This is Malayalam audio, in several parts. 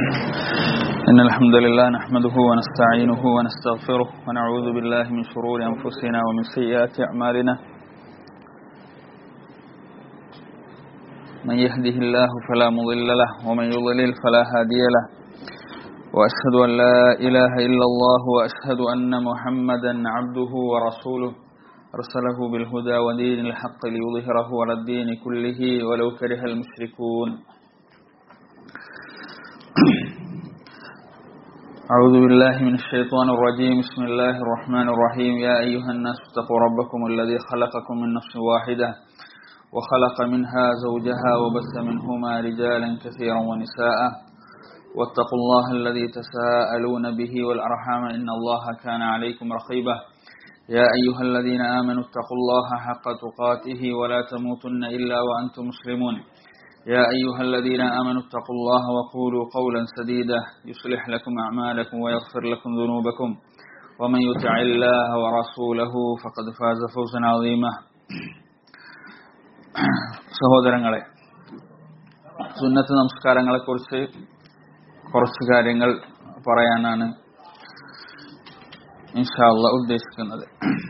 إن الحمد لله نحمده ونستعينه ونستغفره ونعوذ بالله من شرور أنفسنا ومن سيئات أعمالنا من يهده الله فلا مضل له ومن يضلل فلا هادي له وأشهد أن لا إله إلا الله وأشهد أن محمدا عبده ورسوله أرسله بالهدى ودين الحق ليظهره على الدين كله ولو كره المشركون أعوذ بالله من الشيطان الرجيم بسم الله الرحمن الرحيم يا أيها الناس اتقوا ربكم الذي خلقكم من نفس واحدة وخلق منها زوجها وبث منهما رجالا كثيرا ونساء واتقوا الله الذي تساءلون به والأرحام إن الله كان عليكم رقيبا يا أيها الذين آمنوا اتقوا الله حق تقاته ولا تموتن إلا وأنتم مسلمون يا أيها الذين آمنوا اتقوا الله وقولوا قولا سديدا يصلح لكم أعمالكم ويغفر لكم ذنوبكم ومن يطع الله ورسوله فقد فاز فوزا عظيما സഹോദരങ്ങളെ സുന്നത്ത് നമസ്കാരങ്ങളെക്കുറിച്ച് കുറച്ച് കാര്യങ്ങൾ പറയാനാണ് ഇൻഷാല്ല ഉദ്ദേശിക്കുന്നത്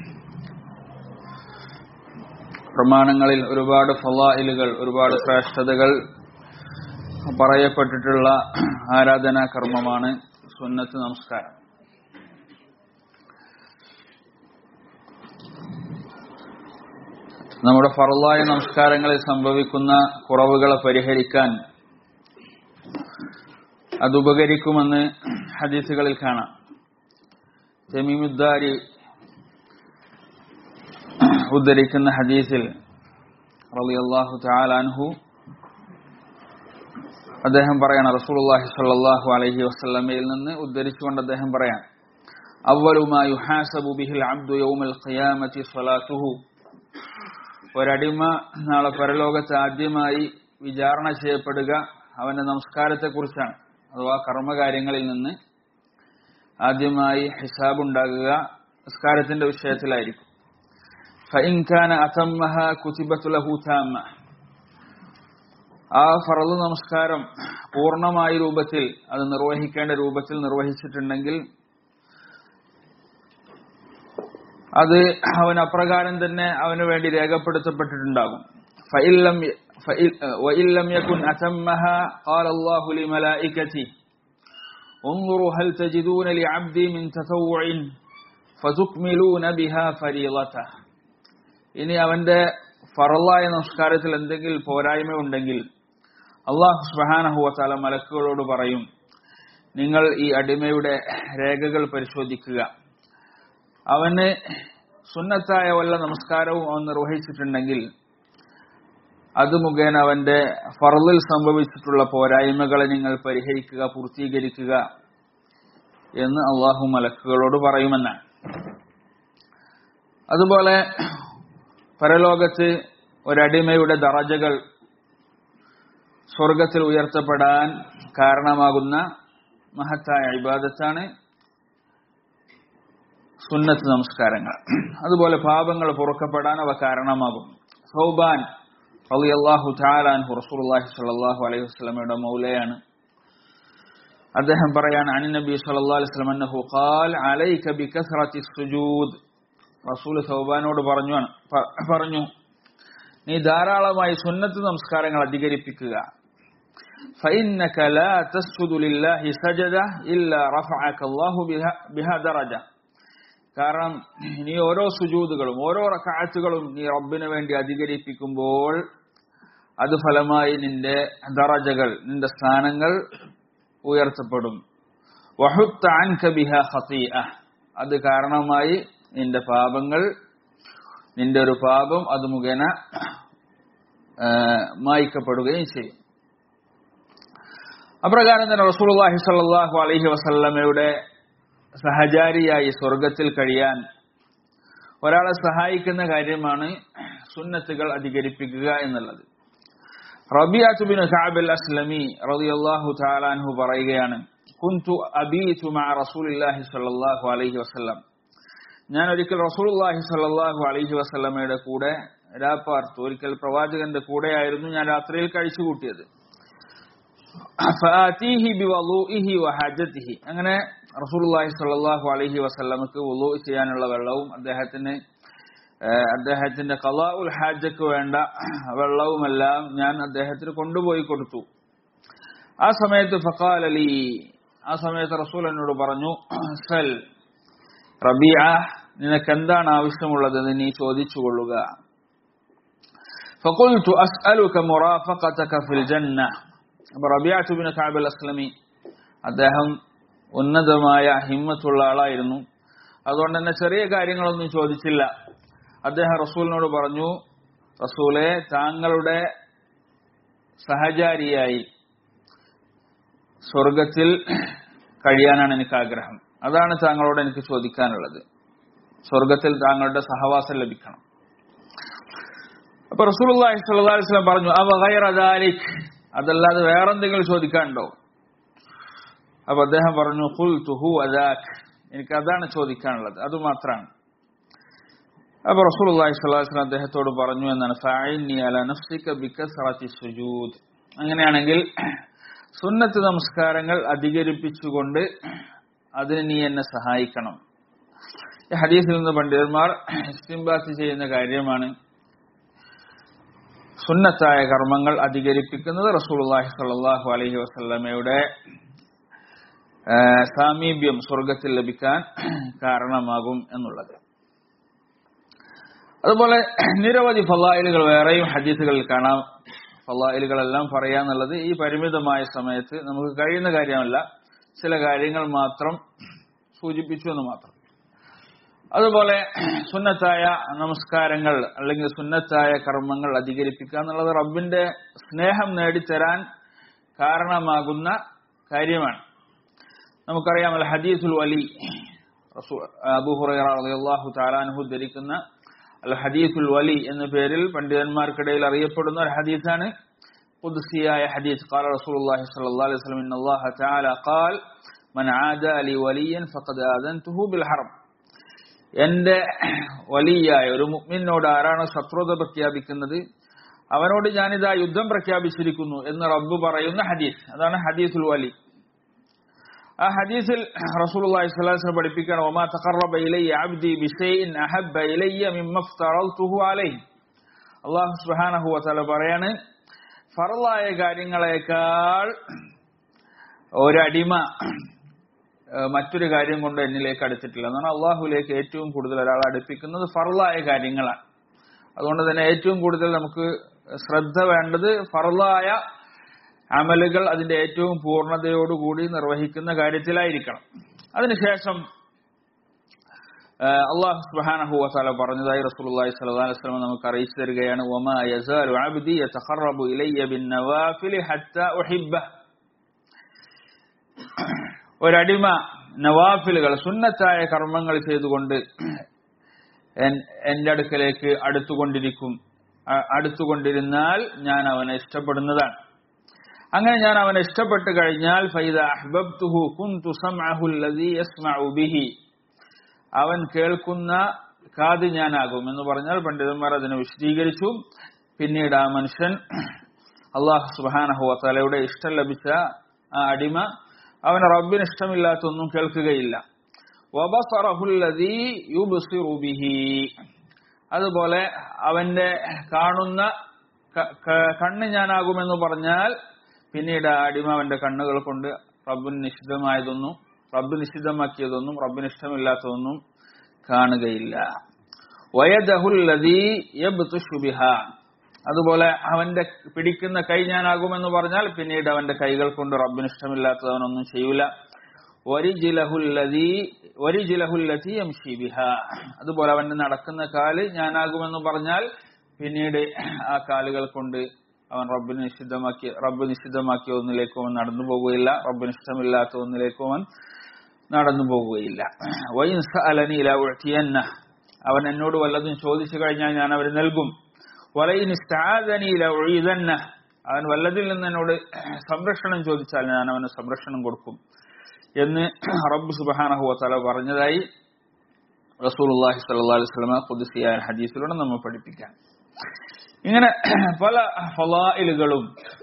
പ്രമാണങ്ങളിൽ ഒരുപാട് ഫലായിലുകൾ ഒരുപാട് ശ്രേഷ്ഠതകൾ പറയപ്പെട്ടിട്ടുള്ള ആരാധനാ കർമ്മമാണ് സുന്നത്ത് നമസ്കാരം നമ്മുടെ ഫറലായ നമസ്കാരങ്ങളിൽ സംഭവിക്കുന്ന കുറവുകളെ പരിഹരിക്കാൻ അതുപകരിക്കുമെന്ന് ഹദീസുകളിൽ കാണാം ജമീമുദ്ദാരി ഉദ്ധരിക്കുന്ന ഹദീസിൽ റളിയല്ലാഹു തആല അൻഹു അദ്ദേഹം പറയാണ് റസൂലുള്ളാഹി സ്വല്ലല്ലാഹു അലൈഹി വസല്ലമയിൽ നിന്ന് ഉദ്ധരിച്ചുകൊണ്ട് അദ്ദേഹം പറയാൻ അവ്വലു മാ യുഹാസബു ബിഹിൽ അബ്ദു യൗമൽ ഖിയാമത്തി സ്വലാത്തുഹു ഒരടിമ നാളെ പരലോകത്ത് ആദ്യമായി വിചാരണ ചെയ്യപ്പെടുക അവന്റെ നമസ്കാരത്തെ കുറിച്ചാണ് അഥവാ കർമ്മകാര്യങ്ങളിൽ നിന്ന് ആദ്യമായി ഹിസാബ് ഉണ്ടാകുക നമസ്കാരത്തിന്റെ വിഷയത്തിലായിരിക്കും فإن كان أتمها كتبت له تامة ആ ഫറദ് നമസ്കാരം പൂർണ്ണമായ രൂപത്തിൽ അത് നിർവഹിക്കേണ്ട രൂപത്തിൽ നിർവഹിച്ചിട്ടുണ്ടെങ്കിൽ അത് അവൻ അപ്രകാരം തന്നെ അവന് വേണ്ടി രേഖപ്പെടുത്തപ്പെട്ടിട്ടുണ്ടാകും وإن لم يكن أتمها قال الله لملائكته انظروا هل تجدون لعبدي من تطوع فتكملون بها فريضته ഇനി അവന്റെ ഫറലായ നമസ്കാരത്തിൽ എന്തെങ്കിലും പോരായ്മ ഉണ്ടെങ്കിൽ അള്ളാഹു സുബാനഹുവത്താല മലക്കുകളോട് പറയും നിങ്ങൾ ഈ അടിമയുടെ രേഖകൾ പരിശോധിക്കുക അവന് സുന്നത്തായ വല്ല നമസ്കാരവും അവൻ നിർവഹിച്ചിട്ടുണ്ടെങ്കിൽ അത് മുഖേന അവന്റെ ഫറലിൽ സംഭവിച്ചിട്ടുള്ള പോരായ്മകളെ നിങ്ങൾ പരിഹരിക്കുക പൂർത്തീകരിക്കുക എന്ന് അള്ളാഹു മലക്കുകളോട് പറയുമെന്നാണ് അതുപോലെ പരലോകത്ത് ഒരടിമയുടെ ദറജകൾ സ്വർഗത്തിൽ ഉയർത്തപ്പെടാൻ കാരണമാകുന്ന മഹത്തായ ഇബാദത്താണ് സുന്നത്ത് നമസ്കാരങ്ങൾ അതുപോലെ പാപങ്ങൾ പൊറുക്കപ്പെടാൻ അവ കാരണമാകും സൗബാൻ അള്ളാഹു താലാൻഹു റസൂർഹി സല്ലാഹു അലൈഹി വസ്ലമയുടെ മൗലയാണ് അദ്ദേഹം പറയാണ് അനി നബി സല്ലല്ലാഹു അലൈഹി വസല്ലം അന്നഹു ഖാൽ അലൈക ബികസ്റത്തി സുജൂദ് റസൂൽ സൗബാനോട് പറഞ്ഞു പറഞ്ഞു നീ ധാരാളമായി സുന്നത്ത് നമസ്കാരങ്ങൾ അധികരിപ്പിക്കുക فإنك لا تسجد لله سجدة إلا رفعك الله بها درجة കാരണം നീ ഓരോ സുജൂതുകളും ഓരോ റക്കാറ്റുകളും നീ റബ്ബിന് വേണ്ടി അധികരിപ്പിക്കുമ്പോൾ അത് ഫലമായി നിന്റെ ദറജകൾ നിന്റെ സ്ഥാനങ്ങൾ ഉയർത്തപ്പെടും അത് കാരണമായി നിന്റെ പാപങ്ങൾ നിന്റെ ഒരു പാപം അത് മുഖേന മായ്ക്കപ്പെടുകയും ചെയ്യും അപ്രകാരം തന്നെ റസൂലുള്ളാഹി സ്വല്ലല്ലാഹു അലൈഹി വസല്ലമയുടെ സഹചാരിയായി സ്വർഗത്തിൽ കഴിയാൻ ഒരാളെ സഹായിക്കുന്ന കാര്യമാണ് സുന്നത്തുകൾ അധികരിപ്പിക്കുക എന്നുള്ളത് റബിയാത്ത് ബിൻ കഅബ് അൽ അസ്ലമി റളിയല്ലാഹു തആല അൻഹു പറയുകയാണ് കുന്തു അബീതു മഅ റസൂലില്ലാഹി സ്വല്ലല്ലാഹു അലൈഹി വസല്ലം ഞാൻ ഒരിക്കൽ റസൂലുള്ളാഹി സ്വല്ലല്ലാഹു അലൈഹി വസല്ലമയുടെ കൂടെ രാപ്പാർത്തു ഒരിക്കൽ പ്രവാചകന്റെ കൂടെയായിരുന്നു ഞാൻ രാത്രിയിൽ കഴിച്ചുകൂട്ടിയത് ഫആതീഹി ബിവളൂഇഹി വഹജതിഹി അങ്ങനെ റസൂലുള്ളാഹി സ്വല്ലല്ലാഹു അലൈഹി വസല്ലമക്ക് വുളൂ ചെയ്യാനുള്ള വെള്ളവും അദ്ദേഹത്തിന് ഏഹ്, അദ്ദേഹത്തിന്റെ ഖളാഉൽ ഹാജക്ക് വേണ്ട വെള്ളവുമെല്ലാം ഞാൻ അദ്ദേഹത്തിന് കൊണ്ടുപോയി കൊടുത്തു ആ സമയത്ത് ഫഖാൽ അലി ആ സമയത്ത് റസൂൽ എന്നോട് പറഞ്ഞു സൽ റബിയ നിനക്ക് എന്താണ് ആവശ്യമുള്ളതെന്ന് നീ ചോദിച്ചു കൊള്ളുക فقلت أسألك مرافقتك في الجنة അപ്പൊ റബിയാത്ത് ബിൻ കാബ് അൽ അസ്ലമി അദ്ദേഹം ഉന്നതമായ ഹിമ്മത്തുള്ള ആളായിരുന്നു അതുകൊണ്ട് തന്നെ ചെറിയ കാര്യങ്ങളൊന്നും ചോദിച്ചില്ല അദ്ദേഹം റസൂലിനോട് പറഞ്ഞു റസൂലെ താങ്കളുടെ സഹചാരിയായി സ്വർഗത്തിൽ കഴിയാനാണ് എനിക്ക് ആഗ്രഹം അതാണ് താങ്കളോട് എനിക്ക് ചോദിക്കാനുള്ളത് സ്വർഗത്തിൽ താങ്കളുടെ സഹവാസം ലഭിക്കണം അപ്പൊ റസൂലുള്ളാഹി സ്വല്ലല്ലാഹു അലൈഹി വസല്ലം പറഞ്ഞു അവ ഗൈറ ദാലിക് അതല്ലാതെ വേറെന്തെങ്കിലും ചോദിക്കാനുണ്ടോ അപ്പൊ അദ്ദേഹം പറഞ്ഞു ഖുൽതു ഹു അദാക് എനിക്ക് അതാണ് ചോദിക്കാനുള്ളത് അത് മാത്രമാണ് അപ്പൊ റസൂലുള്ളാഹി സ്വല്ലല്ലാഹു അലൈഹി വസല്ലം അദ്ദേഹത്തോട് പറഞ്ഞു എന്നാണ് ഫഅഇന്നി അലാ നഫ്സിക ബികസ്റതി സുജൂദ് അങ്ങനെയാണെങ്കിൽ സുന്നത്ത് നമസ്കാരങ്ങൾ അധികരിപ്പിച്ചുകൊണ്ട് അതിന് നീ എന്നെ സഹായിക്കണം ഈ ഹദീസിൽ നിന്ന് പണ്ഡിതന്മാർ ഇസ്തിംബാത്ത് ചെയ്യുന്ന കാര്യമാണ് സുന്നത്തായ കർമ്മങ്ങൾ അധികരിപ്പിക്കുന്നത് റസൂലുള്ളാഹി സ്വല്ലല്ലാഹു അലൈഹി വസല്ലമയുടെ ആ, സാമീപ്യം സ്വർഗത്തിൽ ലഭിക്കാൻ കാരണമാകും എന്നുള്ളത് അതുപോലെ നിരവധി ഫലായിലുകൾ വേറെയും ഹദീസുകളിൽ കാണാം ഫലായിലുകളെല്ലാം പറയാന്നുള്ളത് ഈ പരിമിതമായ സമയത്ത് നമുക്ക് കഴിയുന്ന കാര്യമല്ല ചില കാര്യങ്ങൾ മാത്രം സൂചിപ്പിച്ചു എന്ന് മാത്രം അതുപോലെ സുന്നത്തായ നമസ്കാരങ്ങൾ അല്ലെങ്കിൽ സുന്നത്തായ കർമ്മങ്ങൾ അധികരിപ്പിക്കുക എന്നുള്ളത് റബ്ബിന്റെ സ്നേഹം നേടിത്തരാൻ കാരണമാകുന്ന കാര്യമാണ് നമുക്കറിയാം അൽ ഹദീസുൽ വലി റസൂ- അബൂ ഹുറൈറ റളിയല്ലാഹു തആലാൻഹു ധരിക്കുന്ന അൽ ഹദീസുൽ വലി എന്ന പേരിൽ പണ്ഡിതന്മാർക്കിടയിൽ അറിയപ്പെടുന്ന ഒരു ഹദീസാണ് ഖുദ്സിയായ ഹദീസ് قال رسول الله صلى الله عليه وسلم ان الله تعالى قال من عادى لي وليا فقد آذنته بالحرب എന്റെ വലിയായ ഒരു മുഅ്മിനോട് ആരാണോ ശത്രുത പ്രഖ്യാപിക്കുന്നത് അവനോട് ഞാനിതാ യുദ്ധം പ്രഖ്യാപിച്ചിരിക്കുന്നു എന്ന് റബ്ബ് പറയുന്ന ഹദീസ് അതാണ് ഹദീസുൽ വലി ആ ഹദീസിൽ റസൂലുള്ളാഹി സ്വല്ലല്ലാഹു അലൈഹി വസല്ലം പഠിപ്പിക്കുകയാണ് വമാ തഖറബ ഇലയ്യ അബ്ദി ബിശൈഇൻ അഹബ്ബ ഇലയ്യ മിമ്മ ഇഫ്തറൽതുഹു അലൈഹി അല്ലാഹു സുബ്ഹാനഹു വതആല പറയാണ് ഫറലായ കാര്യങ്ങളെക്കാൾ ഒരടിമ ഏഹ് മറ്റൊരു കാര്യം കൊണ്ട് എന്നിലേക്ക് അടുത്തിട്ടില്ല എന്നാണ് അള്ളാഹുലേക്ക് ഏറ്റവും കൂടുതൽ ഒരാൾ അടുപ്പിക്കുന്നത് ഫറലായ കാര്യങ്ങളാണ് അതുകൊണ്ട് തന്നെ ഏറ്റവും കൂടുതൽ നമുക്ക് ശ്രദ്ധ വേണ്ടത് ഫറലായ അമലുകൾ അതിന്റെ ഏറ്റവും പൂർണ്ണതയോടുകൂടി നിർവഹിക്കുന്ന കാര്യത്തിലായിരിക്കണം അതിനുശേഷം ആഹ് അള്ളാഹു സുബ്ഹാനഹു വതആല പറഞ്ഞതായി റസൂലുള്ളാഹി സ്വല്ലല്ലാഹു അലൈഹി വസല്ലം നമുക്ക് അറിയിച്ചു തരികയാണ് വമാ യസാലു അബ്ദി യതഖറബു ഇലയ്യ ബിന്നവാഫിലി ഹത്താ ഉഹിബ്ബഹ് ഒരടിമ നവാഫിലുകൾ സുന്നത്തായ കർമ്മങ്ങൾ ചെയ്തുകൊണ്ട് എൻ- എന്റെ അടുക്കലേക്ക് അടുത്തുകൊണ്ടിരിക്കും അ- അടുത്തുകൊണ്ടിരുന്നാൽ ഞാൻ അവനെ ഇഷ്ടപ്പെടുന്നതാണ് അങ്ങനെ ഞാൻ അവനെ ഇഷ്ടപ്പെട്ട് കഴിഞ്ഞാൽ ഫൈദ അഹ്ബബ്തുഹു കുന്തു സമഅഹു അല്ലദീ യസ്മഉ ബിഹി അവൻ കേൾക്കുന്ന കാത് ഞാനാകും എന്ന് പറഞ്ഞാൽ പണ്ഡിതന്മാർ അതിനെ വിശദീകരിച്ചു പിന്നീട് ആ മനുഷ്യൻ അള്ളാഹു സുബാനഹു വത്തലയുടെ ഇഷ്ടം ലഭിച്ച ആ അടിമ അവന് റബ്ബിന് ഇഷ്ടമില്ലാത്തൊന്നും കേൾക്കുകയില്ല വബസറഹുല്ലദീ യുബ്സിറു ബിഹി അതുപോലെ അവന്റെ കാണുന്ന ക- ക- കണ്ണ് ഞാനാകുമെന്ന് പറഞ്ഞാൽ പിന്നീട് ആ അടിമ അവന്റെ കണ്ണുകൾ കൊണ്ട് റബ്ബിന് നിഷിദ്ധമായതൊന്നും റബ്ബ് നിഷിദ്ധമാക്കിയതൊന്നും റബ്ബിന് ഇഷ്ടമില്ലാത്തതൊന്നും കാണുകയില്ല വയദഹുല്ലദീ യബ്തുഷു ബിഹാ അതുപോലെ അവന്റെ പിടിക്കുന്ന കൈ ഞാനാകുമെന്ന് പറഞ്ഞാൽ പിന്നീട് അവന്റെ കൈകൾ കൊണ്ട് റബ്ബിന് ഇഷ്ടമില്ലാത്തത് അവനൊന്നും ചെയ്യൂല വരിജിലഹുല്ലദീ വരിജിലഹുല്ലതി യംശി ബിഹാ അതുപോലെ അവന്റെ നടക്കുന്ന കാല് ഞാനാകുമെന്ന് പറഞ്ഞാൽ പിന്നീട് ആ കാലുകൾ കൊണ്ട് അവൻ റബ്ബിന് നിഷിദ്ധമാക്കി റബ്ബ് നിഷിദ്ധമാക്കിയ ഒന്നിലേക്കും അവൻ നടന്നു പോകുകയില്ല റബ്ബിന് ഇഷ്ടമില്ലാത്ത ഒന്നിലേക്കും അവൻ നടന്നു പോകുകയില്ല വൈൻ സഅലനി ലഉഅതിയന്ന അവൻ എന്നോട് വല്ലതും ചോദിച്ചു കഴിഞ്ഞാൽ ഞാൻ അവന് നൽകും വലൈൻ ഇസ്തആദനി ലഉഇദന്ന അവൻ വല്ലതിൽ നിന്ന് എന്നോട് സംരക്ഷണം ചോദിച്ചാൽ ഞാൻ അവന് സംരക്ഷണം കൊടുക്കും എന്ന് റബ്ബ് സുബ്ഹാനഹു വതആല പറഞ്ഞതായി റസൂലുള്ളാഹി സ്വല്ലല്ലാഹു അലൈഹി വസല്ലം ഖുദ്സിയായ ഹദീസിലൂടെ നമ്മൾ പഠിപ്പിക്കാം ഇങ്ങനെ പല ഫലായിലുകളും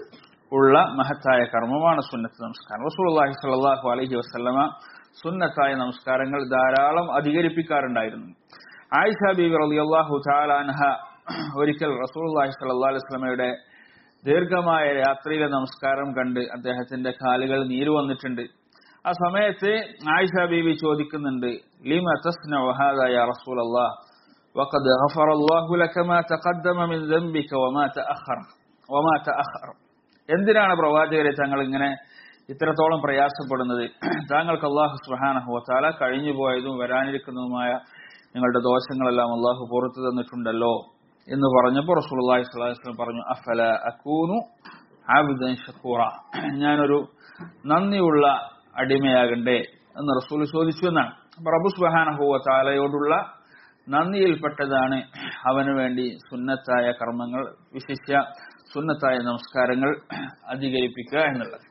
ഉള്ള മഹത്തായ കർമ്മമാണ് സുന്നത്ത് നമസ്കാരം റസൂലുള്ളാഹി സ്വല്ലല്ലാഹു അലൈഹി വസല്ലമ സുന്നത്തായ നമസ്കാരങ്ങൾ ധാരാളം അധികരിപ്പിക്കാറുണ്ടായിരുന്നു ആയിഷ ബീബി റളിയല്ലാഹു തആല അൻഹ ഒരിക്കൽ റസൂലുള്ളാഹി സ്വല്ലല്ലാഹു അലൈഹി വസല്ലമയുടെ ദീർഘമായ രാത്രിയിലെ നമസ്കാരം കണ്ട് അദ്ദേഹത്തിന്റെ കാലുകൾ നീര് വന്നിട്ടുണ്ട് ആ സമയത്ത് ആയിഷ ബീബി ചോദിക്കുന്നുണ്ട് ലിമ തസ്നഉ ഹാദാ യാ റസൂലല്ലാഹ് وقد غفر الله لك ما تقدم من ذنبك وما تأخر وما تأخر എന്തിനാണ് പ്രവാചകരെ തങ്ങൾ ഇങ്ങനെ ഇത്രത്തോളം പ്രയാസപ്പെടുന്നത് താങ്കൾക്ക് അള്ളാഹു സുബ്ഹാനഹു വതആല കഴിഞ്ഞു പോയതും വരാനിരിക്കുന്നതുമായ നിങ്ങളുടെ ദോഷങ്ങളെല്ലാം അള്ളാഹു പുറത്തു തന്നിട്ടുണ്ടല്ലോ എന്ന് പറഞ്ഞപ്പോൾ റസൂലുള്ളാഹി സ്വല്ലല്ലാഹു അലൈഹി വസല്ലം പറഞ്ഞു അഫല അകൂനു ആബിദൻ ഷക്കൂറ ഞാനൊരു നന്ദിയുള്ള അടിമയാകണ്ടേ എന്ന് റസൂൽ ചോദിച്ചു എന്നാണ് അപ്പൊ റബ്ബു സുബ്ഹാനഹു വതആലയോടുള്ള നന്ദിയിൽപ്പെട്ടതാണ് അവന് വേണ്ടി സുന്നത്തായ കർമ്മങ്ങൾ വിശിഷ്യ സുന്നത്തായ നമസ്കാരങ്ങൾ അധികരിപ്പിക്കുക എന്നുള്ളത്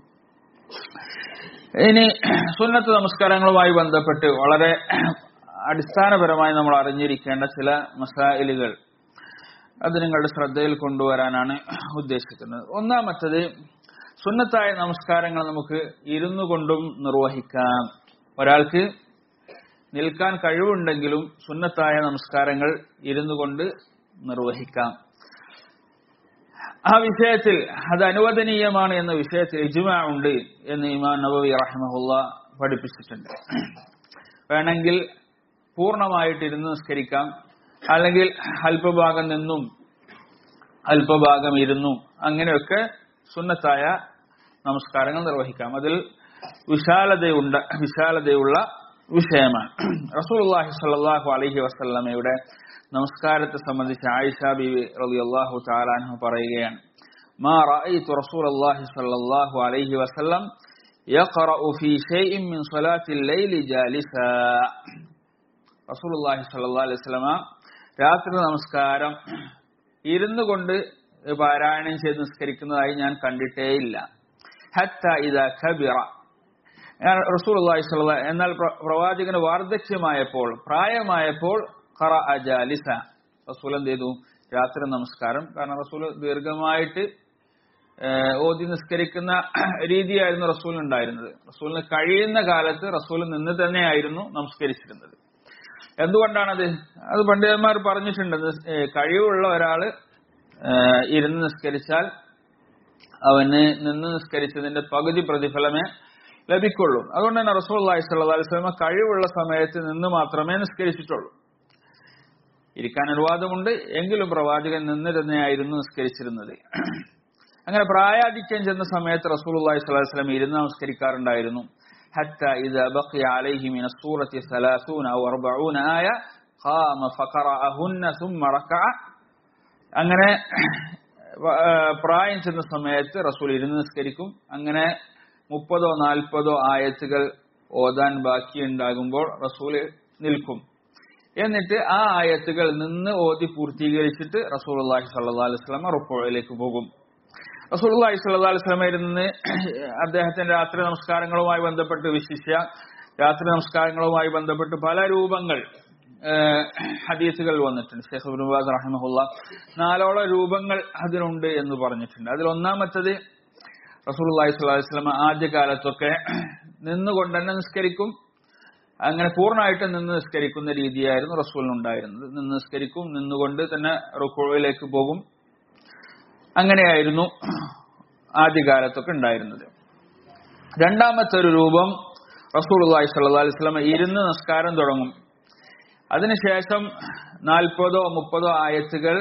ഇനി സുന്നത്ത് നമസ്കാരങ്ങളുമായി ബന്ധപ്പെട്ട് വളരെ അടിസ്ഥാനപരമായി നമ്മൾ അറിഞ്ഞിരിക്കേണ്ട ചില മസായിലുകൾ അത് നിങ്ങളുടെ ശ്രദ്ധയിൽ കൊണ്ടുവരാനാണ് ഉദ്ദേശിക്കുന്നത് ഒന്നാമത്തത് സുന്നത്തായ നമസ്കാരങ്ങൾ നമുക്ക് ഇരുന്നു കൊണ്ടും നിർവഹിക്കാം ഒരാൾക്ക് നിൽക്കാൻ കഴിവുണ്ടെങ്കിലും സുന്നത്തായ നമസ്കാരങ്ങൾ ഇരുന്നു കൊണ്ട് നിർവഹിക്കാം ആ വിഷയത്തിൽ അത് അനുവദനീയമാണ് എന്ന വിഷയത്തിൽ ഇജ്മാ ഉണ്ട് എന്ന് ഇമാം നബവി റഹ്മഹുല്ല പഠിപ്പിച്ചിട്ടുണ്ട് വേണമെങ്കിൽ പൂർണ്ണമായിട്ട് ഇരുന്ന് നിസ്കരിക്കാം അല്ലെങ്കിൽ അല്പഭാഗം നിന്നും അല്പഭാഗം ഇരുന്നും അങ്ങനെയൊക്കെ സുന്നത്തായ നമസ്കാരങ്ങൾ നിർവഹിക്കാം അതിൽ വിശാലതയുണ്ട് വിശാലതയുള്ള വിഷയമാണ് റസൂലുള്ളാഹി സ്വല്ലല്ലാഹു അലൈഹി വസല്ലമയുടെ നമസ്കാരത്തെ സംബന്ധിച്ച് ആയിഷ ബിബി റളിയല്ലാഹു തആല അൻഹ പറയുകയാണ് മാ റഅയ്തു റസൂലുള്ളാഹി സ്വല്ലല്ലാഹു അലൈഹി വസല്ലം യഖറഉ ഫീ ഷൈഇൻ മിൻ സ്വലാത്തിൽ ലൈലി ജാലിസാ റസൂലുള്ളാഹി സ്വല്ലല്ലാഹു അലൈഹി വസല്ലമ രാത്രി നമസ്കാരം ഇരുന്നു കൊണ്ട് പാരായണം ചെയ്ത് നിസ്കരിക്കുന്നതായി ഞാൻ കണ്ടിട്ടേയില്ല ഹത്ത ഇദാ കബിറ റസൂലുള്ളാഹി സ്വല്ലല്ലാഹു എന്നാൽ പ്രവാചകന് വാർദ്ധക്യമായപ്പോൾ പ്രായമായപ്പോൾ ഖറ ജാലിസ റസൂൽ എന്ത് ചെയ്തു രാത്രി നമസ്കാരം കാരണം റസൂൽ ദീർഘമായിട്ട് ഓതി നിസ്കരിക്കുന്ന രീതിയായിരുന്നു റസൂൽ ഉണ്ടായിരുന്നത് റസൂലിന് കഴിയുന്ന കാലത്ത് റസൂൽ നിന്ന് തന്നെയായിരുന്നു നമസ്കരിച്ചിരുന്നത് എന്തുകൊണ്ടാണത് അത് പണ്ഡിതന്മാർ പറഞ്ഞിട്ടുണ്ട് കഴിവുള്ള ഒരാള് ഇരുന്ന് നിസ്കരിച്ചാൽ അവന് നിന്ന് നിസ്കരിച്ചതിന്റെ പകുതി പ്രതിഫലമേ ലഭിക്കുള്ളൂ അതുകൊണ്ട് തന്നെ റസൂൽ അള്ളാഹി സ്വല്ലല്ലാഹു അലൈഹി വസല്ലം കഴിവുള്ള സമയത്ത് നിന്ന് മാത്രമേ നിസ്കരിച്ചിട്ടുള്ളൂ ഇരിക്കാൻ അനുവാദമുണ്ട് എങ്കിലും പ്രവാചകൻ നിന്ന് തന്നെയായിരുന്നു നിസ്കരിച്ചിരുന്നത് അങ്ങനെ പ്രായാധിക്യം ചെന്ന സമയത്ത് റസൂൽ അള്ളാഹി സ്വല്ലല്ലാഹു അലൈഹി വസല്ലം ഇരുന്ന് നമസ്കരിക്കാറുണ്ടായിരുന്നു حتى إذا بقي عليه من السورة ثلاثون أو أربعون آية قام فقرأهن ثم ركع അങ്ങനെ പ്രായം ചെന്ന സമയത്ത് റസൂൽ ഇരുന്ന് നിസ്കരിക്കും അങ്ങനെ മുപ്പതോ നാൽപ്പതോ ആയത്തുകൾ ഓതാൻ ബാക്കിയുണ്ടാകുമ്പോൾ റസൂൽ നിൽക്കും എന്നിട്ട് ആ ആയത്തുകൾ നിന്ന് ഓതി പൂർത്തീകരിച്ചിട്ട് റസൂൽ അള്ളാഹി സല്ലാ അലൈഹി സ്വലമ റുപ്പോയിലേക്ക് പോകും റസൂൽ അള്ളാഹി സല്ലാ അലൈഹി സ്വലമയിൽ നിന്ന് അദ്ദേഹത്തിന്റെ രാത്രി നമസ്കാരങ്ങളുമായി ബന്ധപ്പെട്ട് വിശിഷ്യ രാത്രി നമസ്കാരങ്ങളുമായി ബന്ധപ്പെട്ട് പല രൂപങ്ങൾ ഹദീസുകൾ വന്നിട്ടുണ്ട് ഷെയ്ഖ് ബിനുബാസ് റഹിമഹുല്ല നാലോളം രൂപങ്ങൾ അതിനുണ്ട് എന്ന് പറഞ്ഞിട്ടുണ്ട് അതിൽ ഒന്നാമത്തത് റസൂൽ അള്ളാഹി സ്വലാഹി സ്വലമ ആദ്യകാലത്തൊക്കെ നിന്നുകൊണ്ട് തന്നെ നിസ്കരിക്കും അങ്ങനെ പൂർണ്ണമായിട്ട് നിന്ന് നിസ്കരിക്കുന്ന രീതിയായിരുന്നു റസൂലിനുണ്ടായിരുന്നത് നിന്ന് നിസ്കരിക്കും നിന്നുകൊണ്ട് തന്നെ റുക്കുഴയിലേക്ക് പോകും അങ്ങനെയായിരുന്നു ആദ്യകാലത്തൊക്കെ ഉണ്ടായിരുന്നത് രണ്ടാമത്തെ ഒരു രൂപം റസൂൽ അള്ളാഹി സ്വല്ലാ അലൈഹി സ്വലമ ഇരുന്ന് നിസ്കാരം തുടങ്ങും അതിനുശേഷം നാൽപ്പതോ മുപ്പതോ ആയത്തുകൾ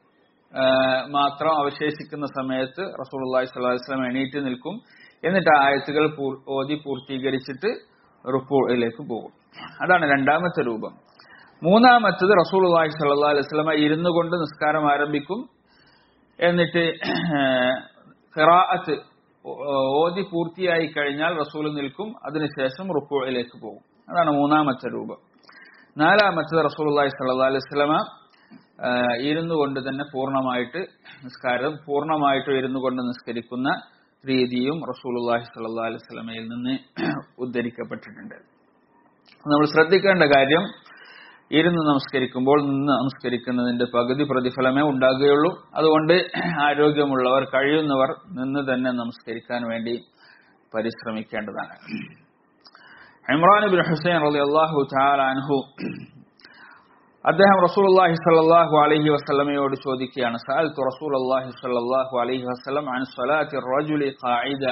മാത്രം അവശേഷിക്കുന്ന സമയത്ത് റസൂൽ അള്ളാഹി സ്വല്ലാ അലൈഹി സ്വലം എണീറ്റ് നിൽക്കും എന്നിട്ട് ആ ആയത്തുകൾ ഓതി പൂർത്തീകരിച്ചിട്ട് റുപ്പൂയിലേക്ക് പോകും അതാണ് രണ്ടാമത്തെ രൂപം മൂന്നാമത്തത് റസൂൽ അള്ളാഹി സ്വല്ലാ അലൈഹി സ്വലമ ഇരുന്നു കൊണ്ട് നിസ്കാരം ആരംഭിക്കും എന്നിട്ട് ഖിറാഅത്ത് ഓതി പൂർത്തിയായി കഴിഞ്ഞാൽ റസൂൽ നിൽക്കും അതിനുശേഷം റുക്കുയിലേക്ക് പോകും അതാണ് മൂന്നാമത്തെ രൂപം നാലാമത്തത് റസൂൽ അള്ളാഹി സ്വല്ലാ അലൈഹി സ്വലമ ഇരുന്നു കൊണ്ട് തന്നെ പൂർണ്ണമായിട്ട് നിസ്കാരം പൂർണ്ണമായിട്ട് ഇരുന്നു കൊണ്ട് നിസ്കരിക്കുന്ന രീതിയും റസൂൽ അള്ളാഹി സ്വല്ലാ അലൈഹി സ്വലമയിൽ നിന്ന് ഉദ്ധരിക്കപ്പെട്ടിട്ടുണ്ട് നമ്മൾ ശ്രദ്ധിക്കേണ്ട കാര്യം ഇരുന്ന് നമസ്കരിക്കുമ്പോൾ നിന്ന് നമസ്കരിക്കുന്നതിന്റെ പകുതി പ്രതിഫലമേ ഉണ്ടാകുകയുള്ളൂ അതുകൊണ്ട് ആരോഗ്യമുള്ളവർ കഴിയുന്നവർ നിന്ന് തന്നെ നമസ്കരിക്കാൻ വേണ്ടി പരിശ്രമിക്കേണ്ടതാണ് ഇമ്രാൻ ബിൻ ഹുസൈൻ റളിയല്ലാഹു തആല അൻഹു അദ്ദേഹം റസൂലുള്ളാഹി സ്വല്ലല്ലാഹു അലൈഹി വസല്ലമയോട് ചോദിക്കുകയാണ് സഅൽതു റസൂലുള്ളാഹി സ്വല്ലല്ലാഹു അലൈഹി വസല്ലം അൻ സ്വലാത്തി റജുലി ഖാഇദ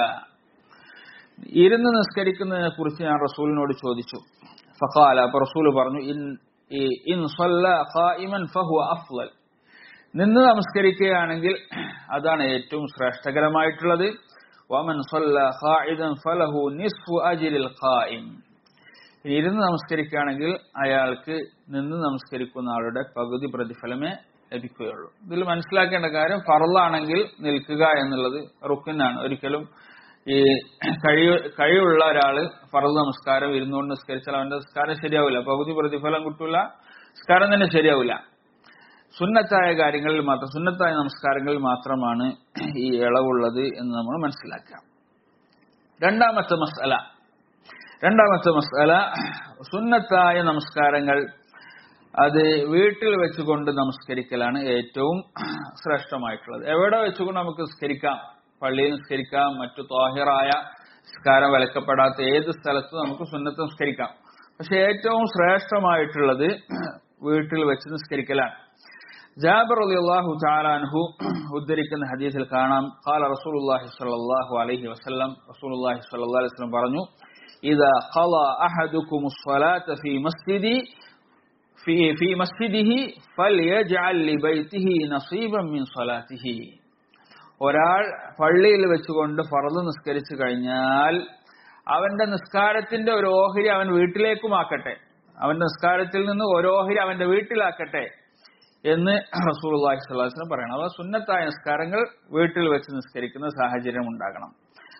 ഇരുന്ന് നിസ്കരിക്കുന്നതിനെ കുറിച്ച് ഞാൻ റസൂലിനോട് ചോദിച്ചു ഫഖാല അപ്പോൾ റസൂൽ പറഞ്ഞു ഇൻ ഇൻ സല്ല ഖായിമൻ ഫഹുവ അഫ്ളൽ നിന്ന് നമസ്കരിക്കുകയാണെങ്കിൽ അതാണ് ഏറ്റവും ശ്രേഷ്ഠകരമായിട്ടുള്ളത് വമൻ സല്ല ഖായിദൻ ഫലഹു നിസ്ഫു അജ്രിൽ ഖായിം ഇനി ഇരുന്ന് നമസ്കരിക്കുകയാണെങ്കിൽ അയാൾക്ക് നിന്ന് നമസ്കരിക്കുന്ന ആളുടെ പകുതി പ്രതിഫലമേ ലഭിക്കുകയുള്ളൂ ഇതിൽ മനസ്സിലാക്കേണ്ട കാര്യം ഫറലാണെങ്കിൽ നിൽക്കുക എന്നുള്ളത് റുക്കിനാണ് ഒരിക്കലും ഈ കഴി കഴിവുള്ള ഒരാള് ഫറൽ നമസ്കാരം ഇരുന്നുകൊണ്ട് നിസ്കരിച്ചാൽ അവന്റെ നിസ്കാരം ശരിയാവില്ല പകുതി പ്രതിഫലം കിട്ടൂല നിസ്കാരം തന്നെ ശരിയാവില്ല സുന്നത്തായ കാര്യങ്ങളിൽ മാത്രം സുന്നത്തായ നമസ്കാരങ്ങളിൽ മാത്രമാണ് ഈ ഇളവുള്ളത് എന്ന് നമ്മൾ മനസ്സിലാക്കാം രണ്ടാമത്തെ മസല രണ്ടാമത്തെ മസല സുന്നത്തായ നമസ്കാരങ്ങൾ അത് വീട്ടിൽ വെച്ചുകൊണ്ട് നമസ്കരിക്കലാണ് ഏറ്റവും ശ്രേഷ്ഠമായിട്ടുള്ളത് എവിടെ വെച്ചുകൊണ്ട് നമുക്ക് നിസ്കരിക്കാം പള്ളിയിൽ നിസ്കരിക്കാം മറ്റു താഹിറായ നിസ്കാരം വിലക്കപ്പെടാത്ത ഏത് സ്ഥലത്തും നമുക്ക് സുന്നത്ത് നിസ്കരിക്കാം പക്ഷെ ഏറ്റവും ശ്രേഷ്ഠമായിട്ടുള്ളത് വീട്ടിൽ വെച്ച് നിസ്കരിക്കലാണ് ജാബർ അലി അള്ളാഹു ചാലാൻഹു ഉദ്ധരിക്കുന്ന ഹദീസിൽ കാണാം ഖാല റസൂലുള്ളാഹി സ്വല്ലല്ലാഹു അലൈഹി വസല്ലം റസൂലുള്ളാഹി സ്വല്ലല്ലാഹു അലൈഹി വസല്ലം പറഞ്ഞു إذا قضى أحدكم الصلاة في مسجدي في في مسجده فليجعل لبيته نصيبا من صلاته ഒരാൾ പള്ളിയിൽ വെച്ചുകൊണ്ട് ഫറദ് നിസ്കരിച്ചു കഴിഞ്ഞാൽ അവന്റെ നിസ്കാരത്തിന്റെ ഒരു ഓഹരി അവൻ വീട്ടിലേക്കുമാക്കട്ടെ അവന്റെ നിസ്കാരത്തിൽ നിന്ന് ഒരു ഓഹരി അവന്റെ വീട്ടിലാക്കട്ടെ എന്ന് റസൂൽ അള്ളാഹി സ്വലാസ്ലം പറയണം അഥവാ സുന്നത്തായ നിസ്കാരങ്ങൾ വീട്ടിൽ വെച്ച് നിസ്കരിക്കുന്ന സാഹചര്യം ഉണ്ടാകണം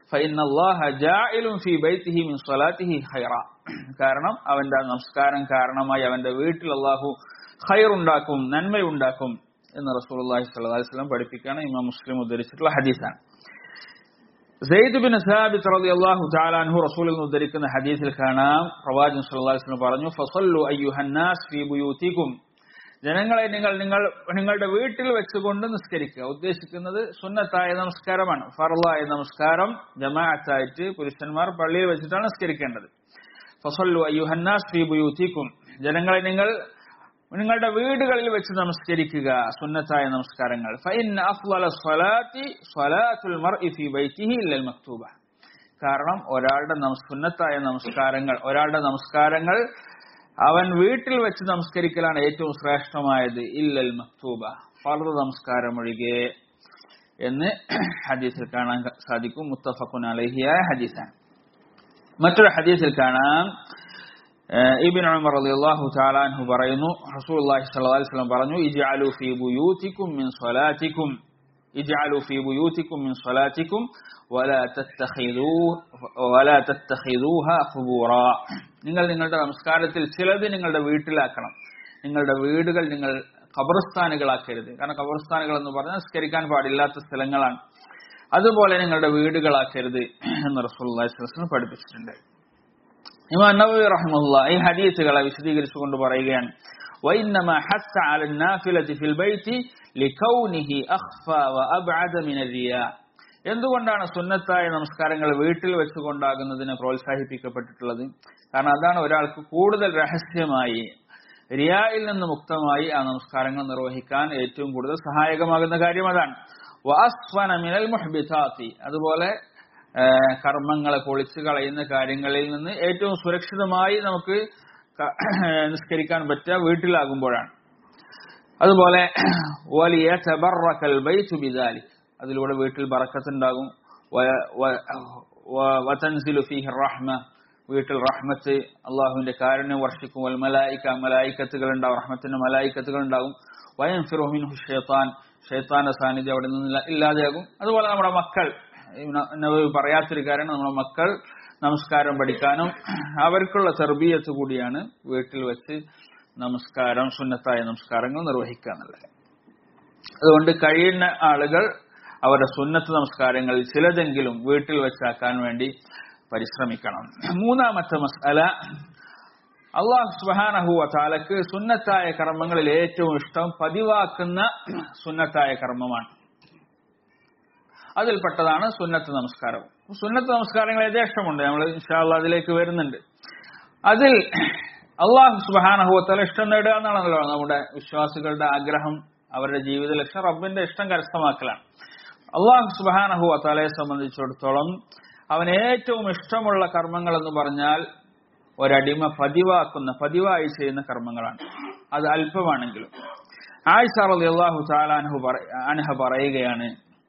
കാരണം അവന്റെ നമസ്കാരം കാരണമായി അവന്റെ വീട്ടിൽ അള്ളാഹു ഖൈർ ഉണ്ടാക്കും നന്മയുണ്ടാക്കും എന്ന് റസൂൽ അള്ളാഹി സ്വലാസ്ലം പഠിപ്പിക്കുകയാണ് ഇമാം മുസ്ലിം ഉദ്ധരിച്ചിട്ടുള്ള ഹദീസാണ് സെയ്ദ് ബിൻ സാബിത്ത് റളിയല്ലാഹു തആല അൻഹു റസൂലിൽ നിന്ന് ഉദ്ധരിക്കുന്ന ഹദീസിൽ കാണാം പ്രവാചകൻ സല്ലല്ലാഹു അലൈഹി വസല്ലം പറഞ്ഞു ഫസല്ലു അയ്യുഹന്നാസ് ഫീ ബുയൂതികും ജനങ്ങളെ നിങ്ങൾ നിങ്ങൾ നിങ്ങളുടെ വീട്ടിൽ വെച്ചുകൊണ്ട് നിസ്കരിക്കുക ഉദ്ദേശിക്കുന്നത് സുന്നത്തായ നമസ്കാരമാണ് ഫറലായ നമസ്കാരം ജമാഅത്തായിട്ട് പുരുഷന്മാർ പള്ളിയിൽ വെച്ചിട്ടാണ് നിസ്കരിക്കേണ്ടത് ഫസല്ലു അയ്യുഹന്നാസ് ഫീ ബുയൂതികും ജനങ്ങളെ നിങ്ങൾ നിങ്ങളുടെ വീടുകളിൽ വെച്ച് നമസ്കരിക്കുക സുന്നത്തായ നമസ്കാരങ്ങൾ ഫൈൻ അഫ്ളല സ്വലാത്തി സ്വലാത്തുൽ മർഇ ഫീ ബൈതിഹി ഇല്ലൽ മക്തൂബ കാരണം ഒരാളുടെ സുന്നത്തായ നമസ്കാരങ്ങൾ ഒരാളുടെ നമസ്കാരങ്ങൾ അവൻ വീട്ടിൽ വെച്ച് നമസ്കരിക്കലാണ് ഏറ്റവും ശ്രേഷ്ഠമായത് ഇല്ലൽ മക്തൂബ ഫർദ് നമസ്കാരം ഒഴികെ എന്ന് ഹദീസിൽ കാണാൻ സാധിക്കും മുത്തഫഖുൻ അലഹിയായ ഹദീസാണ് മറ്റൊരു ഹദീസിൽ കാണാം ഇബിൻ ഉമർ റളിയല്ലാഹു തആല അൻഹു പറയുന്നു റസൂലുള്ളാഹി സ്വല്ലല്ലാഹു അലൈഹി വസല്ലം പറഞ്ഞു ഇജ്അലു ഫീ ബുയൂതികും മിൻ സ്വലാത്തികും ഇജ്അലു ഫീ ബുയൂതികും മിൻ സ്വലാത്തികും വലാ തത്തഖിദൂ വലാ തത്തഖിദൂഹാ ഖുബൂറാ നിങ്ങൾ നിങ്ങളുടെ നമസ്കാരത്തിൽ ചിലത് നിങ്ങളുടെ വീട്ടിലാക്കണം നിങ്ങളുടെ വീടുകൾ നിങ്ങൾ ഖബർസ്ഥാനുകളാക്കരുത് കാരണം ഖബർസ്ഥാനുകൾ എന്ന് പറഞ്ഞാൽ നിസ്കരിക്കാൻ പാടില്ലാത്ത സ്ഥലങ്ങളാണ് അതുപോലെ നിങ്ങളുടെ വീടുകളാക്കരുത് എന്ന് റസൂലുള്ളാഹി സ്വല്ലല്ലാഹു അലൈഹി വസല്ലം പഠിപ്പിച്ചിട്ടുണ്ട് ഇമാം നബവി റഹ്മത്തുള്ള ഈ ഹദീസുകളെ വിശദീകരിച്ചുകൊണ്ട് പറയുകയാണ് وإنما حث على النافلة في البيت لكونه أخفى وأبعد من الرياء എന്തുകൊണ്ടാണ് സുന്നത്തായ നമസ്കാരങ്ങൾ വീട്ടിൽ വെച്ചുകൊണ്ടാകുന്നതിന് പ്രോത്സാഹിപ്പിക്കപ്പെട്ടിട്ടുള്ളത് കാരണം അതാണ് ഒരാൾക്ക് കൂടുതൽ രഹസ്യമായി റിയായിൽ നിന്ന് മുക്തമായി ആ നമസ്കാരങ്ങൾ നിർവഹിക്കാൻ ഏറ്റവും കൂടുതൽ സഹായകമാകുന്ന കാര്യം അതാണ് വാസ്വന മിനൽ മുഹബിതാത്തി അതുപോലെ കർമ്മങ്ങളെ പൊളിച്ചു കളയുന്ന കാര്യങ്ങളിൽ നിന്ന് ഏറ്റവും സുരക്ഷിതമായി നമുക്ക് നിസ്കരിക്കാൻ പറ്റുക വീട്ടിലാകുമ്പോഴാണ് അതുപോലെ വലിയ ചബറക്കൽ ബൈത്തു ബിദാലി അതിലൂടെ വീട്ടിൽ ബറക്കത്തുണ്ടാകും വതൻസിലു ഫീഹി റഹ്മ വീട്ടിൽ റഹ്മത്ത് അള്ളാഹുവിന്റെ കാരുണ്യം വർഷിക്കും വൽ മലായിക്ക മലായിക്കത്തുകൾ ഉണ്ടാവും റഹ്മത്തിന്റെ മലായിക്കത്തുകൾ ഉണ്ടാകും വയൻ ഫിറോമിൻഹു ഷെയ്ത്താൻ ഷെയ്ത്താന്റെ സാന്നിധ്യം അവിടെ നിന്ന് ഇല്ലാതെയാകും അതുപോലെ നമ്മുടെ മക്കൾ പറയാത്തൊരു കാര്യമാണ് നമ്മുടെ മക്കൾ നമസ്കാരം പഠിക്കാനും അവർക്കുള്ള തെർബീയത്ത് കൂടിയാണ് വീട്ടിൽ വെച്ച് നമസ്കാരം സുന്നത്തായ നമസ്കാരങ്ങൾ നിർവഹിക്കുക എന്നുള്ളത് അതുകൊണ്ട് കഴിയുന്ന ആളുകൾ അവരുടെ സുന്നത്ത് നമസ്കാരങ്ങളിൽ ചിലതെങ്കിലും വീട്ടിൽ വെച്ചാക്കാൻ വേണ്ടി പരിശ്രമിക്കണം മൂന്നാമത്തെ മസാല അള്ളാഹു സുബാനഹുവ താലക്ക് സുന്നത്തായ കർമ്മങ്ങളിൽ ഏറ്റവും ഇഷ്ടം പതിവാക്കുന്ന സുന്നത്തായ കർമ്മമാണ് അതിൽപ്പെട്ടതാണ് സുന്നത്ത് നമസ്കാരം സുന്നത്ത് നമസ്കാരങ്ങൾ യഥേഷ്ടമുണ്ട് നമ്മൾ ഇൻഷാല്ല അതിലേക്ക് വരുന്നുണ്ട് അതിൽ അള്ളാഹു സുബാനഹുവത്തല ഇഷ്ടം നേടുക എന്നാണല്ലോ നമ്മുടെ വിശ്വാസികളുടെ ആഗ്രഹം അവരുടെ ജീവിത ലക്ഷ്യം റബ്ബിന്റെ ഇഷ്ടം കരസ്ഥമാക്കലാണ് അള്ളാഹു സുബാനഹുവത്തലയെ സംബന്ധിച്ചിടത്തോളം അവൻ ഏറ്റവും ഇഷ്ടമുള്ള കർമ്മങ്ങൾ എന്ന് പറഞ്ഞാൽ ഒരടിമ പതിവാക്കുന്ന പതിവായി ചെയ്യുന്ന കർമ്മങ്ങളാണ് അത് അല്പമാണെങ്കിലും ആയിഷ റളിയല്ലാഹു തആല അൻഹു അൻഹ പറയുകയാണ്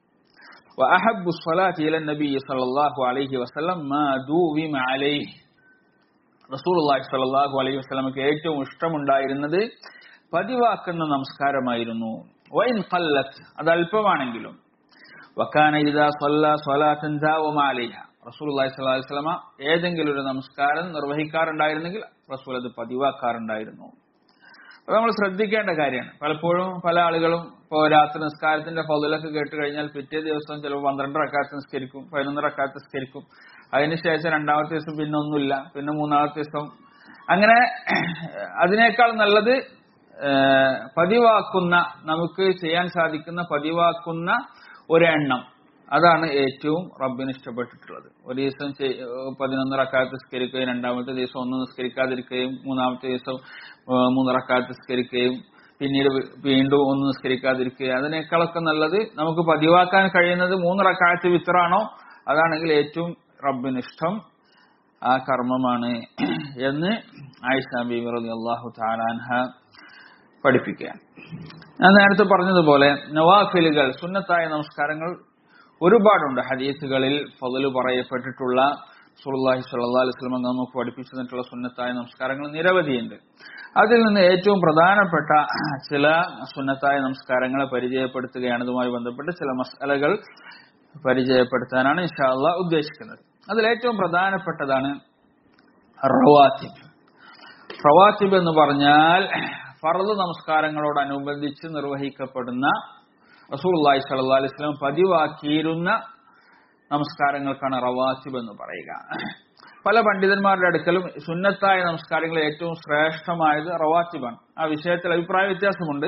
وأحب الصلاة إلى النبي صلى الله عليه وسلم ما دوم عليه റസൂലുള്ളാഹി സ്വല്ലല്ലാഹു അലൈഹി വസല്ലമക്ക് ഏറ്റവും ഇഷ്ടമുണ്ടായിരുന്നത് പതിവാക്കുന്ന നമസ്കാരമായിരുന്നു വൈൻ ഖല്ലത്ത് അത് അല്പമാണെങ്കിലും വക്കാന ഇദാ സല്ല സ്വലാത്തൻ ദാവമ അലൈഹ റസൂലുള്ളാഹി സ്വല്ലല്ലാഹു അലൈഹി വസല്ലമ ഏതെങ്കിലും ഒരു നമസ്കാരം നിർവഹിക്കാറുണ്ടായിരുന്നെങ്കിൽ റസൂൽ അത് പതിവാക്കാറുണ്ടായിരുന്നു അത് നമ്മൾ ശ്രദ്ധിക്കേണ്ട കാര്യമാണ് പലപ്പോഴും പല ആളുകളും ഇപ്പോൾ രാത്രി നിസ്കാരത്തിന്റെ ഫതിലൊക്കെ കേട്ട് കഴിഞ്ഞാൽ പിറ്റേ ദിവസം ചിലപ്പോൾ പന്ത്രണ്ട് റക്കാത്ത് നിസ്കരിക്കും പതിനൊന്ന് റക്കാത്ത് നിസ്കരിക്കും അതിനുശേഷം രണ്ടാമത്തെ ദിവസം പിന്നെ ഒന്നുമില്ല പിന്നെ മൂന്നാമത്തെ ദിവസം അങ്ങനെ അതിനേക്കാൾ നല്ലത് പതിവാക്കുന്ന നമുക്ക് ചെയ്യാൻ സാധിക്കുന്ന പതിവാക്കുന്ന ഒരെണ്ണം അതാണ് ഏറ്റവും റബ്ബിന് ഇഷ്ടപ്പെട്ടിട്ടുള്ളത് ഒരു ദിവസം പതിനൊന്ന് റക്കാത്ത് നിസ്കരിക്കുകയും രണ്ടാമത്തെ ദിവസം ഒന്നും നിസ്കരിക്കാതിരിക്കുകയും മൂന്നാമത്തെ ദിവസം മൂന്ന് റക്കാത്ത് നിസ്കരിക്കുകയും പിന്നീട് വീണ്ടും ഒന്നും നിസ്കരിക്കാതിരിക്കുക അതിനേക്കാളൊക്കെ നല്ലത് നമുക്ക് പതിവാക്കാൻ കഴിയുന്നത് മൂന്ന് റക്കാത്ത് വിത്തറാണോ അതാണെങ്കിൽ ഏറ്റവും റബ്ബിന് ഇഷ്ടം ആ കർമ്മമാണ് എന്ന് ആയിഷ ബീബി റലി അള്ളാഹു താലാൻഹ പഠിപ്പിക്കുക ഞാൻ നേരത്തെ പറഞ്ഞതുപോലെ നവാഫിലുകൾ സുന്നത്തായ നമസ്കാരങ്ങൾ ഒരുപാടുണ്ട് ഹദീസുകളിൽ ഫضല് പറയപ്പെട്ടിട്ടുള്ള സുല്ലാഹി സല്ലാ അലൈഹി സ്വലം നമുക്ക് പഠിപ്പിച്ചു തന്നിട്ടുള്ള സുന്നത്തായ നമസ്കാരങ്ങൾ നിരവധിയുണ്ട് അതിൽ നിന്ന് ഏറ്റവും പ്രധാനപ്പെട്ട ചില സുന്നത്തായ നമസ്കാരങ്ങളെ പരിചയപ്പെടുത്തുകയാണ് ഇതുമായി ബന്ധപ്പെട്ട് ചില മസാലകൾ പരിചയപ്പെടുത്താനാണ് ഇൻഷാല്ല ഉദ്ദേശിക്കുന്നത് അതിൽ ഏറ്റവും പ്രധാനപ്പെട്ടതാണ് റവാത്തിബ് റവാത്തിബ് എന്ന് പറഞ്ഞാൽ ഫറദ് നമസ്കാരങ്ങളോടനുബന്ധിച്ച് നിർവഹിക്കപ്പെടുന്ന റസൂള്ളി സല്ലാ അലൈഹി സ്വലം പതിവാക്കിയിരുന്ന നമസ്കാരങ്ങൾക്കാണ് റവാത്തിബ് എന്ന് പറയുക പല പണ്ഡിതന്മാരുടെ അടുക്കലും സുന്നത്തായ നമസ്കാരങ്ങളിൽ ഏറ്റവും ശ്രേഷ്ഠമായത് റവാത്തിബാണ് ആ വിഷയത്തിൽ അഭിപ്രായ വ്യത്യാസമുണ്ട്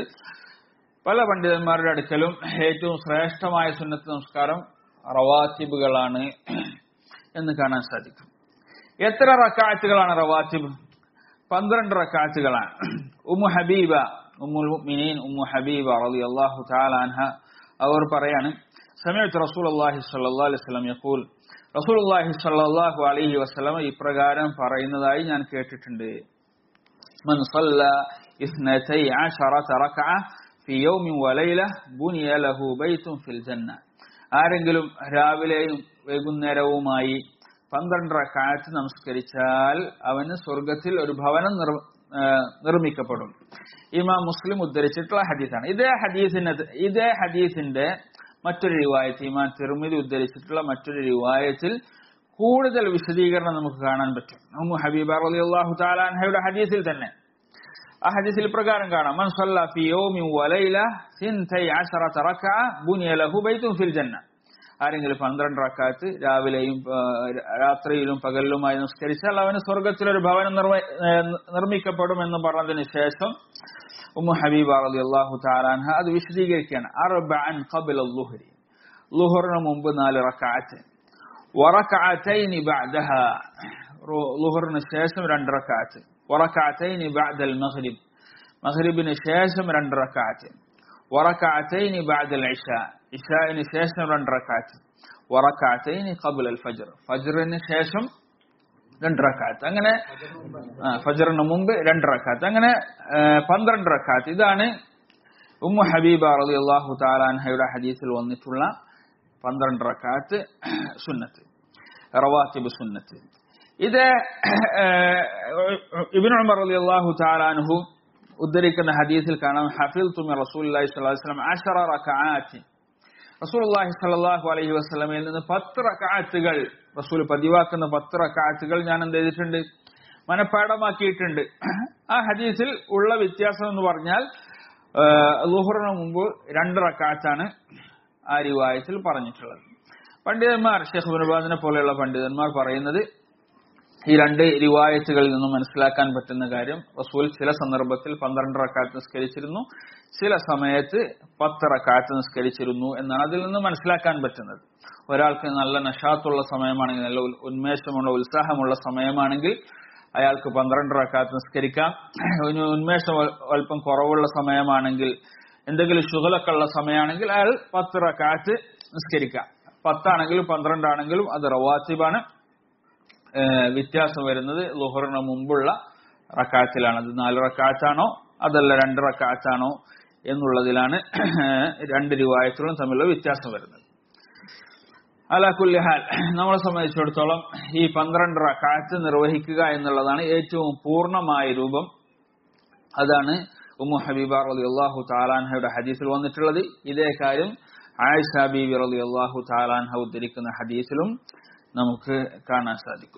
പല പണ്ഡിതന്മാരുടെ അടുക്കലും ഏറ്റവും ശ്രേഷ്ഠമായ സുന്നത്ത് നമസ്കാരം റവാത്തിബുകളാണ് എന്ന് കാണാൻ സാധിക്കും എത്ര റക്കാറ്റുകളാണ് റവാത്തിബ് പന്ത്രണ്ട് റക്കാറ്റുകളാണ് ഉമ്മു ഹബീബ ഉമ്മുൽ മുഅ്മിനീൻ ഉമ്മു ഹബീബ റളിയല്ലാഹു തആല അൻഹ അവർ പറയാണ് സമയത്ത് റസൂലുള്ളാഹി സ്വല്ലല്ലാഹു അലൈഹി വസല്ലം യഖൂൽ റസൂലുള്ളാഹി സ്വല്ലല്ലാഹു അലൈഹി വസല്ലം ഇപ്രകാരം പറയുന്നതായി ഞാൻ കേട്ടിട്ടുണ്ട് മൻ സല്ല ഇസ്നതൈ അശറത റക്അ ഫി യൗമിൻ വലൈല ബുനിയ ലഹു ബൈത്തുൻ ഫിൽ ജന്ന ആരെങ്കിലും രാവിലെയും വൈകുന്നേരവുമായി പന്ത്രണ്ട് റക്കാത്ത് നമസ്കരിച്ചാൽ അവന് സ്വർഗത്തിൽ ഒരു ഭവനം നിർമ്മിക്കപ്പെടും ഇമാം മുസ്ലിം ഉദ്ധരിച്ചിട്ടുള്ള ഹദീസാണ് ഇതേ ഹദീസിന് ഇതേ ഹദീസിന്റെ മറ്റൊരു റിവായത്ത് ഇമാം തിരുമിതി ഉദ്ധരിച്ചിട്ടുള്ള മറ്റൊരു റിവായത്തിൽ കൂടുതൽ വിശദീകരണം നമുക്ക് കാണാൻ പറ്റും ഉമ്മു ഹബീബ റളിയല്ലാഹു തആല അൻഹയുടെ ഹദീസിൽ തന്നെ ആ ഹദീസിൽ പ്രകാരം കാണാം മൻ സല്ല ഫി യൗമിൻ വലൈല സിൻതൈ അശറത റക്അ ബുനിയ ലഹു ബൈത്തുൻ ഫിൽ ജന്ന ആരെങ്കിലും പന്ത്രണ്ട് റക്കാത്ത് രാവിലെയും രാത്രിയിലും പകലിലുമായി നിസ്കരിച്ചാൽ അവന് സ്വർഗത്തിലൊരു ഭവനം നിർമ്മിക്കപ്പെടും എന്ന് പറഞ്ഞതിന് ശേഷം ഉമ്മു ഹബീബ റളിയല്ലാഹു തആലാൻഹ അത് വിശദീകരിക്കുകയാണ് അർബഅൻ ഖബല ളുഹ്രി ളുഹറിന് മുമ്പ് നാല് റക്അത്ത് വറക്അതൈനി ബഅദഹ ളുഹറിന് ശേഷം രണ്ട് റക്അത്ത് വറക്അതൈനി ബഅദൽ മഗ്രിബ് മഗ്രിബിന് ശേഷം രണ്ട് റക്അത്ത് വറക്അതൈനി ബഅദൽ ഇശാ ഇഷാഇന് ശേഷം രണ്ട് റക്അത്ത് വറക്അതൈനി ഖബല അൽ ഫജ്ർ ഫജ്റിന് ശേഷം രണ്ട് റക്കാത്ത് അങ്ങനെ ഫജറിന് മുമ്പ് രണ്ട് റക്കാത്ത് അങ്ങനെ പന്ത്രണ്ട് റക്കാത്ത് ഇതാണ് ഉമ്മു ഹബീബ റളി അള്ളാഹു താലാൻഹയുടെ ഹദീസിൽ വന്നിട്ടുള്ള പന്ത്രണ്ട് റക്കാത്ത് സുന്നത്ത് റവാത്തിബ് സുന്നത്ത് ഇത് ഇബിൻ ഉമർ റളി അള്ളാഹു താലാൻഹു ഉദ്ധരിക്കുന്ന ഹദീസിൽ കാണാം ഹഫീൽ തുമി റസൂൽ വസ്ലം അഷറ റക്കാത്ത് റസൂലുള്ളാഹി സ്വല്ലല്ലാഹു അലൈഹി വസല്ലമയിൽ നിന്ന് പത്ത് റക്അത്തുകൾ റസൂൽ പതിവാക്കുന്ന പത്ത് റക്അത്തുകൾ ഞാൻ എന്ത് ചെയ്തിട്ടുണ്ട് മനഃപ്പാടമാക്കിയിട്ടുണ്ട് ആ ഹദീസിൽ ഉള്ള വ്യത്യാസം എന്ന് പറഞ്ഞാൽ ലുഹറിന് മുമ്പ് രണ്ട് റക്അത്താണ് ആ റിവായത്തിൽ പറഞ്ഞിട്ടുള്ളത് പണ്ഡിതന്മാർ ഷെയ്ഖ് ബുനുബാദിനെ പോലെയുള്ള പണ്ഡിതന്മാർ പറയുന്നത് ഈ രണ്ട് റിവായത്തുകളിൽ നിന്നും മനസ്സിലാക്കാൻ പറ്റുന്ന കാര്യം റസൂൽ ചില സന്ദർഭത്തിൽ പന്ത്രണ്ട് റക്കാത്ത് നിസ്കരിച്ചിരുന്നു ചില സമയത്ത് പത്ത് റക്കാത്ത് നിസ്കരിച്ചിരുന്നു എന്നാണ് അതിൽ നിന്ന് മനസ്സിലാക്കാൻ പറ്റുന്നത് ഒരാൾക്ക് നല്ല നഷാത്തുള്ള സമയമാണെങ്കിൽ നല്ല ഉൽ- ഉന്മേഷമുള്ള ഉത്സാഹമുള്ള സമയമാണെങ്കിൽ അയാൾക്ക് പന്ത്രണ്ട് റക്കാത്ത് നിസ്കരിക്കാം ഇനി ഉന്മേഷം അൽ- അല്പം കുറവുള്ള സമയമാണെങ്കിൽ എന്തെങ്കിലും ശുഗലൊക്കെ ഉള്ള സമയമാണെങ്കിൽ അയാൾ പത്ത് റക്കാത്ത് നിസ്കരിക്കാം പത്താണെങ്കിലും പന്ത്രണ്ടാണെങ്കിലും അത് റവാത്തിബാണ് ഏഹ് വ്യത്യാസം വരുന്നത് ലുഹറിന് മുമ്പുള്ള റക്കാത്തിലാണ് അത് നാല് റക്കാത്താണോ അതല്ല രണ്ട് റക്കാത്താണോ എന്നുള്ളതിലാണ് രണ്ട് രൂപായത്തുകളും തമ്മിലുള്ള വ്യത്യാസം വരുന്നത് അലാക്കുല്ലിഹാൽ നമ്മളെ സംബന്ധിച്ചിടത്തോളം ഈ പന്ത്രണ്ട് റക്കാത്ത് നിർവഹിക്കുക എന്നുള്ളതാണ് ഏറ്റവും പൂർണ്ണമായ രൂപം അതാണ് ഉമ്മു ഹബീബ റലി അള്ളാഹു താലാൻഹയുടെ ഹദീസിൽ വന്നിട്ടുള്ളത് ഇതേ കാര്യം ആയിഷ ബീബി റലി അള്ളാഹു താലാൻഹ ഉദ്ധരിക്കുന്ന ഹദീസിലും നമുക്ക് കാണാൻ സാധിക്കും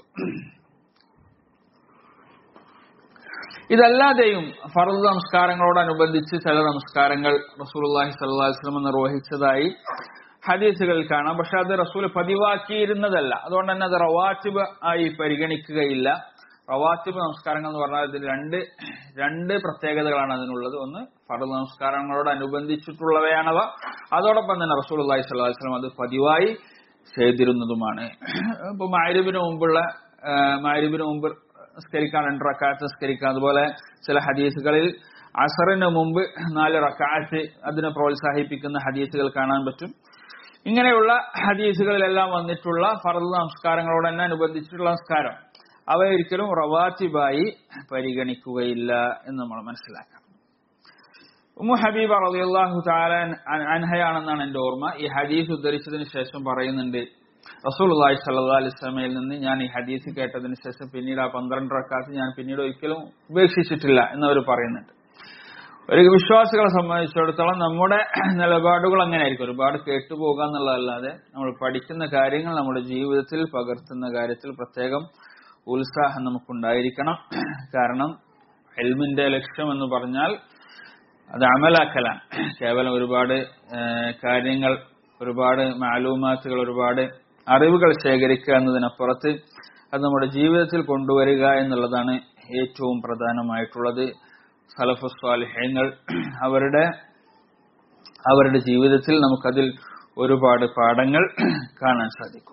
ഇതല്ലാതെയും ഫറദ് നമസ്കാരങ്ങളോടനുബന്ധിച്ച് ചില നമസ്കാരങ്ങൾ റസൂലുള്ളാഹി സ്വല്ലല്ലാഹി അലൈഹി വസല്ലം നിർവഹിച്ചതായി ഹദീസുകളിൽ കാണാം പക്ഷെ അത് റസൂൽ പതിവാക്കിയിരുന്നതല്ല അതുകൊണ്ട് തന്നെ അത് റവാറ്റിബ് ആയി പരിഗണിക്കുകയില്ല റവാറ്റിബ് നമസ്കാരങ്ങൾ എന്ന് പറഞ്ഞാൽ ഇതിൽ രണ്ട് രണ്ട് പ്രത്യേകതകളാണ് അതിനുള്ളത് ഒന്ന് ഫറദ് നമസ്കാരങ്ങളോടനുബന്ധിച്ചിട്ടുള്ളവയാണവ അതോടൊപ്പം തന്നെ റസൂൽ അള്ളാഹി സ്വല്ലല്ലാഹി അലൈഹി വസല്ലം അത് പതിവായി ചെയ്തിരുന്നതുമാണ് ഇപ്പൊ മാരിബിന് മുമ്പുള്ള മാരിബിന് മുമ്പ് നിസ്കരിക്കാൻ രണ്ട് റക്കാത്ത് നിസ്കരിക്കാം അതുപോലെ ചില ഹദീസുകളിൽ അസറിന് മുമ്പ് നാല് റക്കാത്ത് അതിനെ പ്രോത്സാഹിപ്പിക്കുന്ന ഹദീസുകൾ കാണാൻ പറ്റും ഇങ്ങനെയുള്ള ഹദീസുകളിലെല്ലാം വന്നിട്ടുള്ള ഫറദ് നമസ്കാരങ്ങളോട് തന്നെ അനുബന്ധിച്ചിട്ടുള്ള നമസ്കാരം അവയൊരിക്കലും റവാത്തിബായി പരിഗണിക്കുകയില്ല എന്ന് നമ്മൾ മനസ്സിലാക്കാം ഉമ്മു ഹബീബ റളിയല്ലാഹു തആല അൻഹയാണെന്നാണ് എന്റെ ഓർമ്മ ഈ ഹദീസ് ഉദ്ധരിച്ചതിന് ശേഷം പറയുന്നുണ്ട് റസൂലുള്ളാഹി സ്വല്ലല്ലാഹു അലൈഹി വസല്ലമയിൽ നിന്ന് ഞാൻ ഈ ഹദീസ് കേട്ടതിന് ശേഷം പിന്നീട് ആ പന്ത്രണ്ട് റക്കാത്ത് ഞാൻ പിന്നീട് ഒരിക്കലും ഉപേക്ഷിച്ചിട്ടില്ല എന്നവർ പറയുന്നുണ്ട് ഒരു വിശ്വാസികളെ സംബന്ധിച്ചിടത്തോളം നമ്മുടെ നിലപാടുകൾ അങ്ങനെയായിരിക്കും ഒരുപാട് കേട്ടുപോകുക എന്നുള്ളതല്ലാതെ നമ്മൾ പഠിക്കുന്ന കാര്യങ്ങൾ നമ്മുടെ ജീവിതത്തിൽ പകർത്തുന്ന കാര്യത്തിൽ പ്രത്യേകം ഉത്സാഹം നമുക്കുണ്ടായിരിക്കണം കാരണം എൽമിന്റെ ലക്ഷ്യം എന്ന് പറഞ്ഞാൽ അത് അമലാക്കലാണ് കേവലം ഒരുപാട് ഏഹ്, കാര്യങ്ങൾ ഒരുപാട് മാലൂമാത്തുകൾ ഒരുപാട് അറിവുകൾ ശേഖരിക്കുക എന്നതിനപ്പുറത്ത് അത് നമ്മുടെ ജീവിതത്തിൽ കൊണ്ടുവരിക എന്നുള്ളതാണ് ഏറ്റവും പ്രധാനമായിട്ടുള്ളത് സലഫുസ്വാലിഹ്യങ്ങൾ അവരുടെ അവരുടെ ജീവിതത്തിൽ നമുക്കതിൽ ഒരുപാട് പാഠങ്ങൾ കാണാൻ സാധിക്കും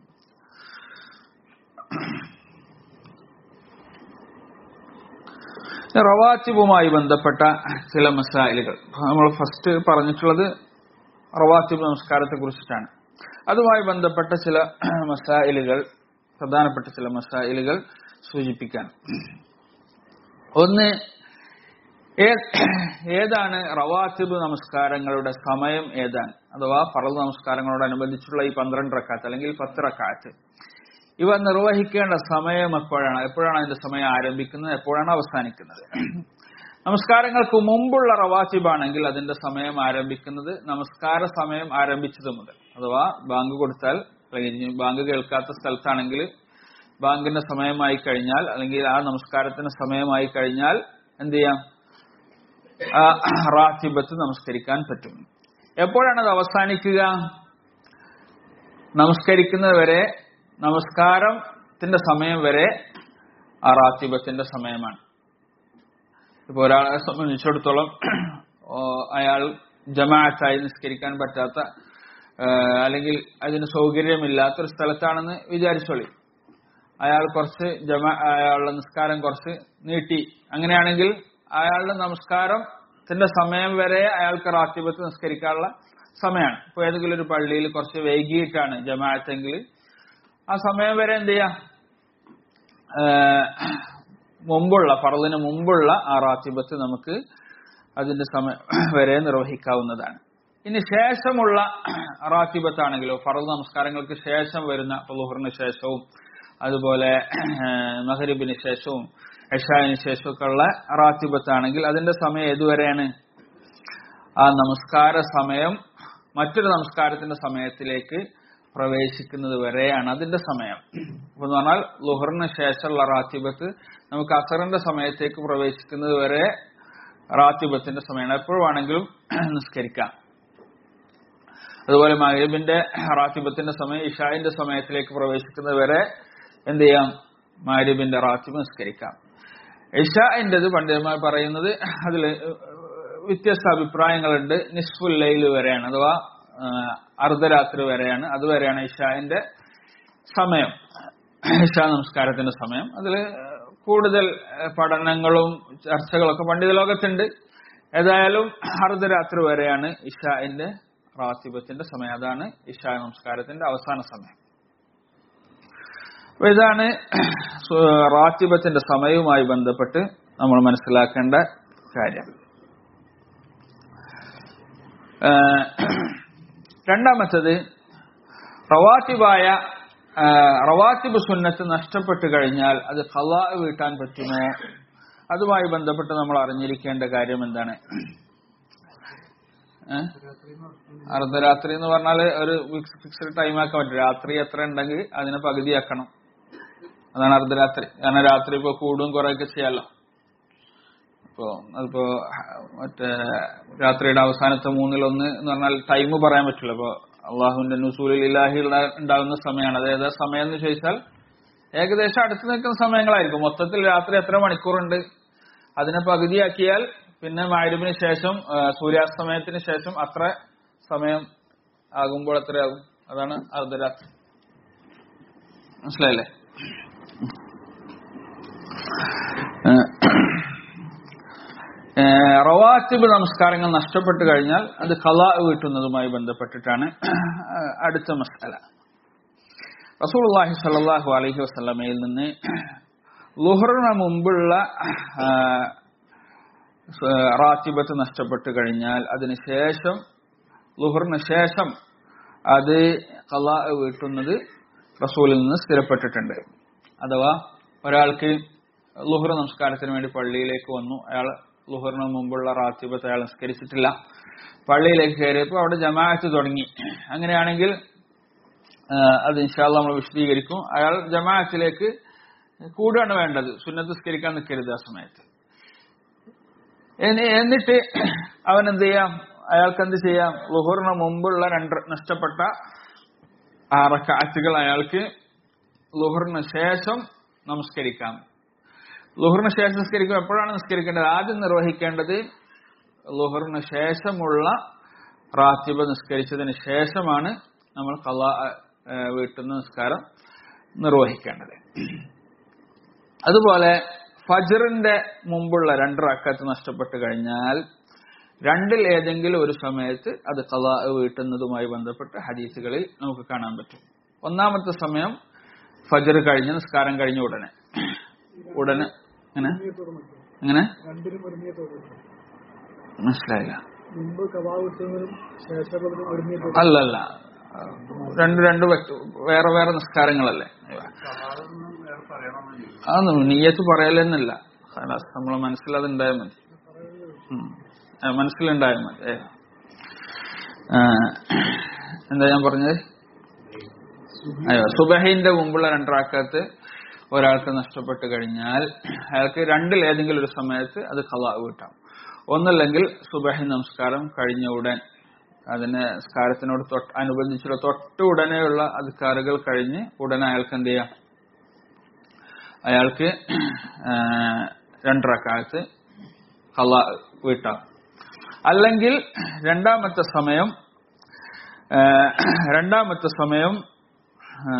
റവാത്തിബുമായി ബന്ധപ്പെട്ട ചില മസായിലുകൾ നമ്മൾ ഫസ്റ്റ് പറഞ്ഞിട്ടുള്ളത് റവാത്തിബ് നമസ്കാരത്തെ കുറിച്ചിട്ടാണ് അതുമായി ബന്ധപ്പെട്ട ചില മസായിലുകൾ പ്രധാനപ്പെട്ട ചില മസായിലുകൾ സൂചിപ്പിക്കാൻ ഒന്ന് ഏ- ഏതാണ് റവാത്തിബ് നമസ്കാരങ്ങളുടെ സമയം ഏതാണ് അഥവാ ഫറദ് നമസ്കാരങ്ങളോടനുബന്ധിച്ചുള്ള ഈ പന്ത്രണ്ട് റക്കാത്ത് അല്ലെങ്കിൽ പത്ത് റക്കാത്ത് ഇവ നിർവഹിക്കേണ്ട സമയം എപ്പോഴാണ് എപ്പോഴാണ് അതിന്റെ സമയം ആരംഭിക്കുന്നത് എപ്പോഴാണ് അവസാനിക്കുന്നത് നമസ്കാരങ്ങൾക്ക് മുമ്പുള്ള റവാത്തിബാണെങ്കിൽ അതിന്റെ സമയം ആരംഭിക്കുന്നത് നമസ്കാര സമയം ആരംഭിച്ചത് മുതൽ അഥവാ ബാങ്ക് കൊടുത്താൽ അല്ലെങ്കിൽ ഇനി ബാങ്ക് കേൾക്കാത്ത സ്ഥലത്താണെങ്കിൽ ബാങ്കിന്റെ സമയമായി കഴിഞ്ഞാൽ അല്ലെങ്കിൽ ആ നമസ്കാരത്തിന് സമയമായി കഴിഞ്ഞാൽ എന്ത് ചെയ്യാം ആ റാത്തിബത്ത് നമസ്കരിക്കാൻ പറ്റും എപ്പോഴാണ് അത് അവസാനിക്കുക നമസ്കരിക്കുന്നത് വരെ നമസ്കാരത്തിന്റെ സമയം വരെ ആ റാത്തിബത്തിന്റെ സമയമാണ് ഇപ്പൊ ഒരാളെ സംബന്ധിച്ചിടത്തോളം ഓ, അയാൾ ജമാഅത്തായി നിസ്കരിക്കാൻ പറ്റാത്ത ആ, അല്ലെങ്കിൽ അതിന് സൗകര്യമില്ലാത്ത ഒരു സ്ഥലത്താണെന്ന് വിചാരിച്ചോളി അയാൾ കുറച്ച് ജമാ അയാളുടെ നിസ്കാരം കുറച്ച് നീട്ടി അങ്ങനെയാണെങ്കിൽ അയാളുടെ നമസ്കാരത്തിന്റെ സമയം വരെ അയാൾക്ക് റാത്തിബത്ത് നിസ്കരിക്കാനുള്ള സമയമാണ് ഇപ്പൊ ഏതെങ്കിലും ഒരു പള്ളിയിൽ കുറച്ച് വൈകിട്ടാണ് ജമാഅത്തെങ്കിൽ ആ സമയം വരെ എന്ത് ചെയ്യാം ഏഹ് മുമ്പുള്ള ഫറലിന് മുമ്പുള്ള ആ റാത്തിബത്ത് നമുക്ക് അതിന്റെ സമയം വരെ നിർവഹിക്കാവുന്നതാണ് ഇനി ശേഷമുള്ള റാത്തിബത്താണെങ്കിലോ ഫറൽ നമസ്കാരങ്ങൾക്ക് ശേഷം വരുന്ന ലുഹറിന് ശേഷവും അതുപോലെ മഹരിബിന് ശേഷവും എഷാവിന് ശേഷമൊക്കെ ഉള്ള റാത്തിബത്താണെങ്കിൽ അതിന്റെ സമയം ഏതുവരെയാണ് ആ നമസ്കാര സമയം മറ്റൊരു നമസ്കാരത്തിന്റെ സമയത്തിലേക്ക് പ്രവേശിക്കുന്നത് വരെയാണ് അതിന്റെ സമയം അപ്പൊ എന്ന് പറഞ്ഞാൽ ലുഹറിന് ശേഷമുള്ള റാത്തിബത്ത് നമുക്ക് അസറിന്റെ സമയത്തേക്ക് പ്രവേശിക്കുന്നത് വരെ റാത്തിബത്തിന്റെ സമയമാണ് എപ്പോഴും വേണമെങ്കിലും നിസ്കരിക്കാം അതുപോലെ മഹരീബിന്റെ റാത്തിബത്തിന്റെ സമയം ഇഷായിന്റെ സമയത്തിലേക്ക് പ്രവേശിക്കുന്നത് വരെ എന്ത് ചെയ്യാം മാരിബിന്റെ റാത്തിബ് നിസ്കരിക്കാം ഇഷാന്റേത് പണ്ഡിതന്മാർ പറയുന്നത് അതിൽ വ്യത്യസ്ത അഭിപ്രായങ്ങളുണ്ട് നിസ്ഫുൽ ലൈൽ വരെയാണ് അഥവാ ആ, അർദ്ധരാത്രി വരെയാണ് അതുവരെയാണ് ഇഷാന്റെ സമയം ഇഷാ നമസ്കാരത്തിന്റെ സമയം അതിൽ കൂടുതൽ ആ, പഠനങ്ങളും ചർച്ചകളൊക്കെ പണ്ഡിത ലോകത്തുണ്ട് ഏതായാലും അർദ്ധരാത്രി വരെയാണ് ഇഷാന്റെ റാത്തിബത്തിന്റെ സമയം അതാണ് ഇഷാ നമസ്കാരത്തിന്റെ അവസാന സമയം അപ്പൊ ഇതാണ് സു- റാത്തിബത്തിന്റെ സമയവുമായി ബന്ധപ്പെട്ട് നമ്മൾ മനസ്സിലാക്കേണ്ട കാര്യം ഏഹ് രണ്ടാമത്തത് റവാത്തിബായ ആ, റവാത്തിബ് സുന്നത്ത് നഷ്ടപ്പെട്ടു കഴിഞ്ഞാൽ അത് ഖലാ വീട്ടാൻ പറ്റുമോ അതുമായി ബന്ധപ്പെട്ട് നമ്മൾ അറിഞ്ഞിരിക്കേണ്ട കാര്യം എന്താണ് ഏഹ്? അർദ്ധരാത്രി എന്ന് പറഞ്ഞാല് ഒരു ഫിക്സ്ഡ് ടൈം ആക്കാൻ പറ്റും രാത്രി എത്ര ഉണ്ടെങ്കിൽ അതിനെ പകുതിയാക്കണം അതാണ് അർദ്ധരാത്രി കാരണം രാത്രി ഇപ്പൊ കൂടും കുറെയൊക്കെ ചെയ്യാലോ ഇപ്പോ അതിപ്പോ മറ്റേ രാത്രിയുടെ അവസാനത്തെ മൂന്നിലൊന്ന് എന്ന് പറഞ്ഞാൽ ടൈം പറയാൻ പറ്റില്ല ഇപ്പൊ അള്ളാഹുവിന്റെ നുസൂലിൽ ഇലാഹി ഉണ്ടാകുന്ന സമയമാണ് അതായത് ആ സമയം എന്ന് ചോദിച്ചാൽ ഏകദേശം അടുത്ത് നിൽക്കുന്ന സമയങ്ങളായിരിക്കും മൊത്തത്തിൽ രാത്രി എത്ര മണിക്കൂറുണ്ട് അതിനെ പകുതിയാക്കിയാൽ പിന്നെ മാരിബിന് ശേഷം ആ, സൂര്യാസ്തമയത്തിന് ശേഷം അത്ര സമയം ആകുമ്പോൾ എത്രയാകും അതാണ് അർദ്ധരാത്രി മനസ്സിലായില്ലേ ഏഹ് റവാത്തിബ് നമസ്കാരങ്ങൾ നഷ്ടപ്പെട്ടു കഴിഞ്ഞാൽ അത് കലാ വീട്ടുന്നതുമായി ബന്ധപ്പെട്ടിട്ടാണ് അടുത്ത മസാല റസൂൽഹി സല്ലാഹു അലഹി വസ്ലമയിൽ നിന്ന് ലുഹറിന് മുമ്പുള്ള ആ, സ- റാത്തിബത്ത് നഷ്ടപ്പെട്ടു കഴിഞ്ഞാൽ അതിനുശേഷം ലുഹറിന് ശേഷം അത് കലാ വീട്ടുന്നത് റസൂലിൽ നിന്ന് സ്ഥിരപ്പെട്ടിട്ടുണ്ട് അഥവാ ഒരാൾക്ക് ലുഹർ നമസ്കാരത്തിന് വേണ്ടി പള്ളിയിലേക്ക് വന്നു അയാൾ ലുഹറിന് മുമ്പുള്ള റാത്തിബത്ത് അയാൾ നിസ്കരിച്ചിട്ടില്ല പള്ളിയിലേക്ക് കയറിയപ്പോൾ അവിടെ ജമാഅത്ത് തുടങ്ങി അങ്ങനെയാണെങ്കിൽ ആ, അത് ഇൻഷാല്ല നമ്മൾ വിശദീകരിക്കും അയാൾ ജമാഅത്തിലേക്ക് കൂടുകയാണ് വേണ്ടത് സുന്നത്ത് നിസ്കരിക്കാൻ നിൽക്കരുത് ആ സമയത്ത് ഇനി- എന്നിട്ട് അവൻ എന്ത് ചെയ്യാം അയാൾക്ക് എന്ത് ചെയ്യാം ലുഹറിന് മുമ്പുള്ള രണ്ട് നഷ്ടപ്പെട്ട ആ റക്കാറ്റുകൾ അയാൾക്ക് ലുഹറിന് ശേഷം നമസ്കരിക്കാം ലുഹറിന് ശേഷം നിസ്കരിക്കും എപ്പോഴാണ് നിസ്കരിക്കേണ്ടത് ആദ്യം നിർവഹിക്കേണ്ടത് ലുഹറിന് ശേഷമുള്ള റാത്തിബ് നിസ്കരിച്ചതിന് ശേഷമാണ് നമ്മൾ കലാ വീട്ടുന്ന നിസ്കാരം നിർവഹിക്കേണ്ടത് അതുപോലെ ഫജറിന്റെ മുമ്പുള്ള രണ്ട് റക്കാത്ത് നഷ്ടപ്പെട്ട് കഴിഞ്ഞാൽ രണ്ടിൽ ഏതെങ്കിലും ഒരു സമയത്ത് അത് കലാ വീട്ടുന്നതുമായി ബന്ധപ്പെട്ട് ഹദീസുകളിൽ നമുക്ക് കാണാൻ പറ്റും ഒന്നാമത്തെ സമയം ഫജർ കഴിഞ്ഞ് നിസ്കാരം കഴിഞ്ഞ ഉടനെ ഉടനെ എങ്ങനെ എങ്ങനെ രണ്ടിനും ഒരുങ്ങിയതോടെ മനസ്സിലായില്ല മുമ്പ് കവാ വിട്ടുന്നതിനും ശേഷമുള്ളതിനും ഒരുങ്ങിയതോടെ അല്ലല്ല രണ്ട് രണ്ട് വ്യക്തി- വേറെ വേറെ നിസ്കാരങ്ങളല്ലേ അതൊന്നും നീയത്ത് പറയലെന്നല്ല ഖലാസ് നമ്മളെ മനസ്സിൽ അത് ഉണ്ടായാൽ മതി ഉം. ആ, മനസ്സിലുണ്ടായാൽ മതി ഏ. ആ, എന്താ ഞാൻ പറഞ്ഞത് അയ്യോ സുബഹിന്റെ മുമ്പുള്ള രണ്ടറാക്കത്ത് ഒരാൾക്ക് നഷ്ടപ്പെട്ട് കഴിഞ്ഞാൽ അയാൾക്ക് രണ്ടിൽ ഏതെങ്കിലും ഒരു സമയത്ത് അത് ഖലാ വീട്ടാം ഒന്നല്ലെങ്കിൽ സുബഹി നമസ്കാരം കഴിഞ്ഞ ഉടൻ അതിന് നിസ്കാരത്തിനോട് തൊട്ട് അനുബന്ധിച്ചുള്ള തൊട്ട് ഉടനെയുള്ള അധികാറുകൾ കഴിഞ്ഞ് ഉടനെ അയാൾക്ക് എന്ത് ചെയ്യാം അയാൾക്ക് ആ, രണ്ടറക്കാലത്ത് ഖലാ വീട്ടാം അല്ലെങ്കിൽ രണ്ടാമത്തെ സമയം ആ, രണ്ടാമത്തെ സമയം ആ,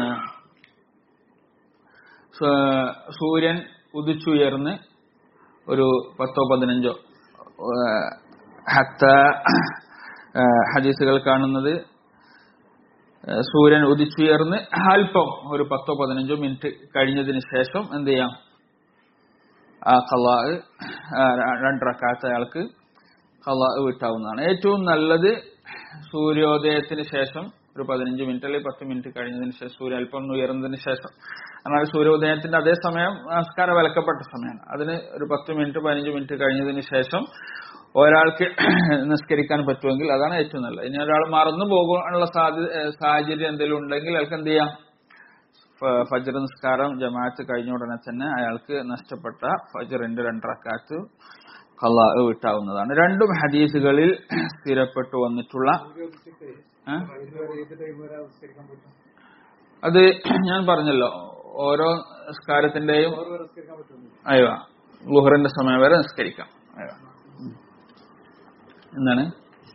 സ- സൂര്യൻ ഉദിച്ചുയർന്ന് ഒരു പത്തോ പതിനഞ്ചോ ആ, ഹത്ത ആ, ഹദീസുകൾ കാണുന്നത് ആ, സൂര്യൻ ഉദിച്ചുയർന്ന് അല്പം ഒരു പത്തോ പതിനഞ്ചോ മിനിറ്റ് കഴിഞ്ഞതിന് ശേഷം എന്ത് ചെയ്യാം ആ കലാ രണ്ടറക്കാത്ത അയാൾക്ക് കലാ വിട്ടാവുന്നതാണ് ഏറ്റവും നല്ലത് സൂര്യോദയത്തിന് ശേഷം ഒരു പതിനഞ്ച് മിനിറ്റ് അല്ലെങ്കിൽ പത്ത് മിനിറ്റ് കഴിഞ്ഞതിന് ശേഷം സൂര്യ അല്പം ഒന്ന് ഉയർന്നതിന് ശേഷം എന്നാൽ സൂര്യോദയത്തിന്റെ അതേ സമയം നമസ്കാരം വിലക്കപ്പെട്ട സമയമാണ് അതിന് ഒരു പത്ത് മിനിറ്റ് പതിനഞ്ച് മിനിറ്റ് കഴിഞ്ഞതിന് ശേഷം ഒരാൾക്ക് നിസ്കരിക്കാൻ പറ്റുമെങ്കിൽ അതാണ് ഏറ്റവും നല്ലത് ഇനി ഒരാൾ മറന്നു പോകാനുള്ള സാധ്യത ഏഹ് സാഹചര്യം എന്തെങ്കിലും ഉണ്ടെങ്കിൽ അയാൾക്ക് എന്ത് ചെയ്യാം ഫ- ഫജ്ർ നിസ്കാരം ജമാഅത്ത് കഴിഞ്ഞ ഉടനെ തന്നെ അയാൾക്ക് നഷ്ടപ്പെട്ട ഫജ്റിന്റെ രണ്ടറക്കാത്ത് കലാ വിട്ടാവുന്നതാണ് രണ്ടും ഹദീസുകളിൽ സ്ഥിരപ്പെട്ടു വന്നിട്ടുള്ള ഏ? ഏത് ടൈം വരെ അവസ്കരിക്കാൻ പറ്റും അത് ഞാൻ പറഞ്ഞല്ലോ ഓരോ നിസ്കാരത്തിന്റെയും ഓരോ നിസ്കരിക്കാൻ പറ്റുന്നു അയ്യോ ലുഹറിന്റെ സമയം വരെ നിസ്കരിക്കാം അയ്യോ. ഉം. എന്താണ്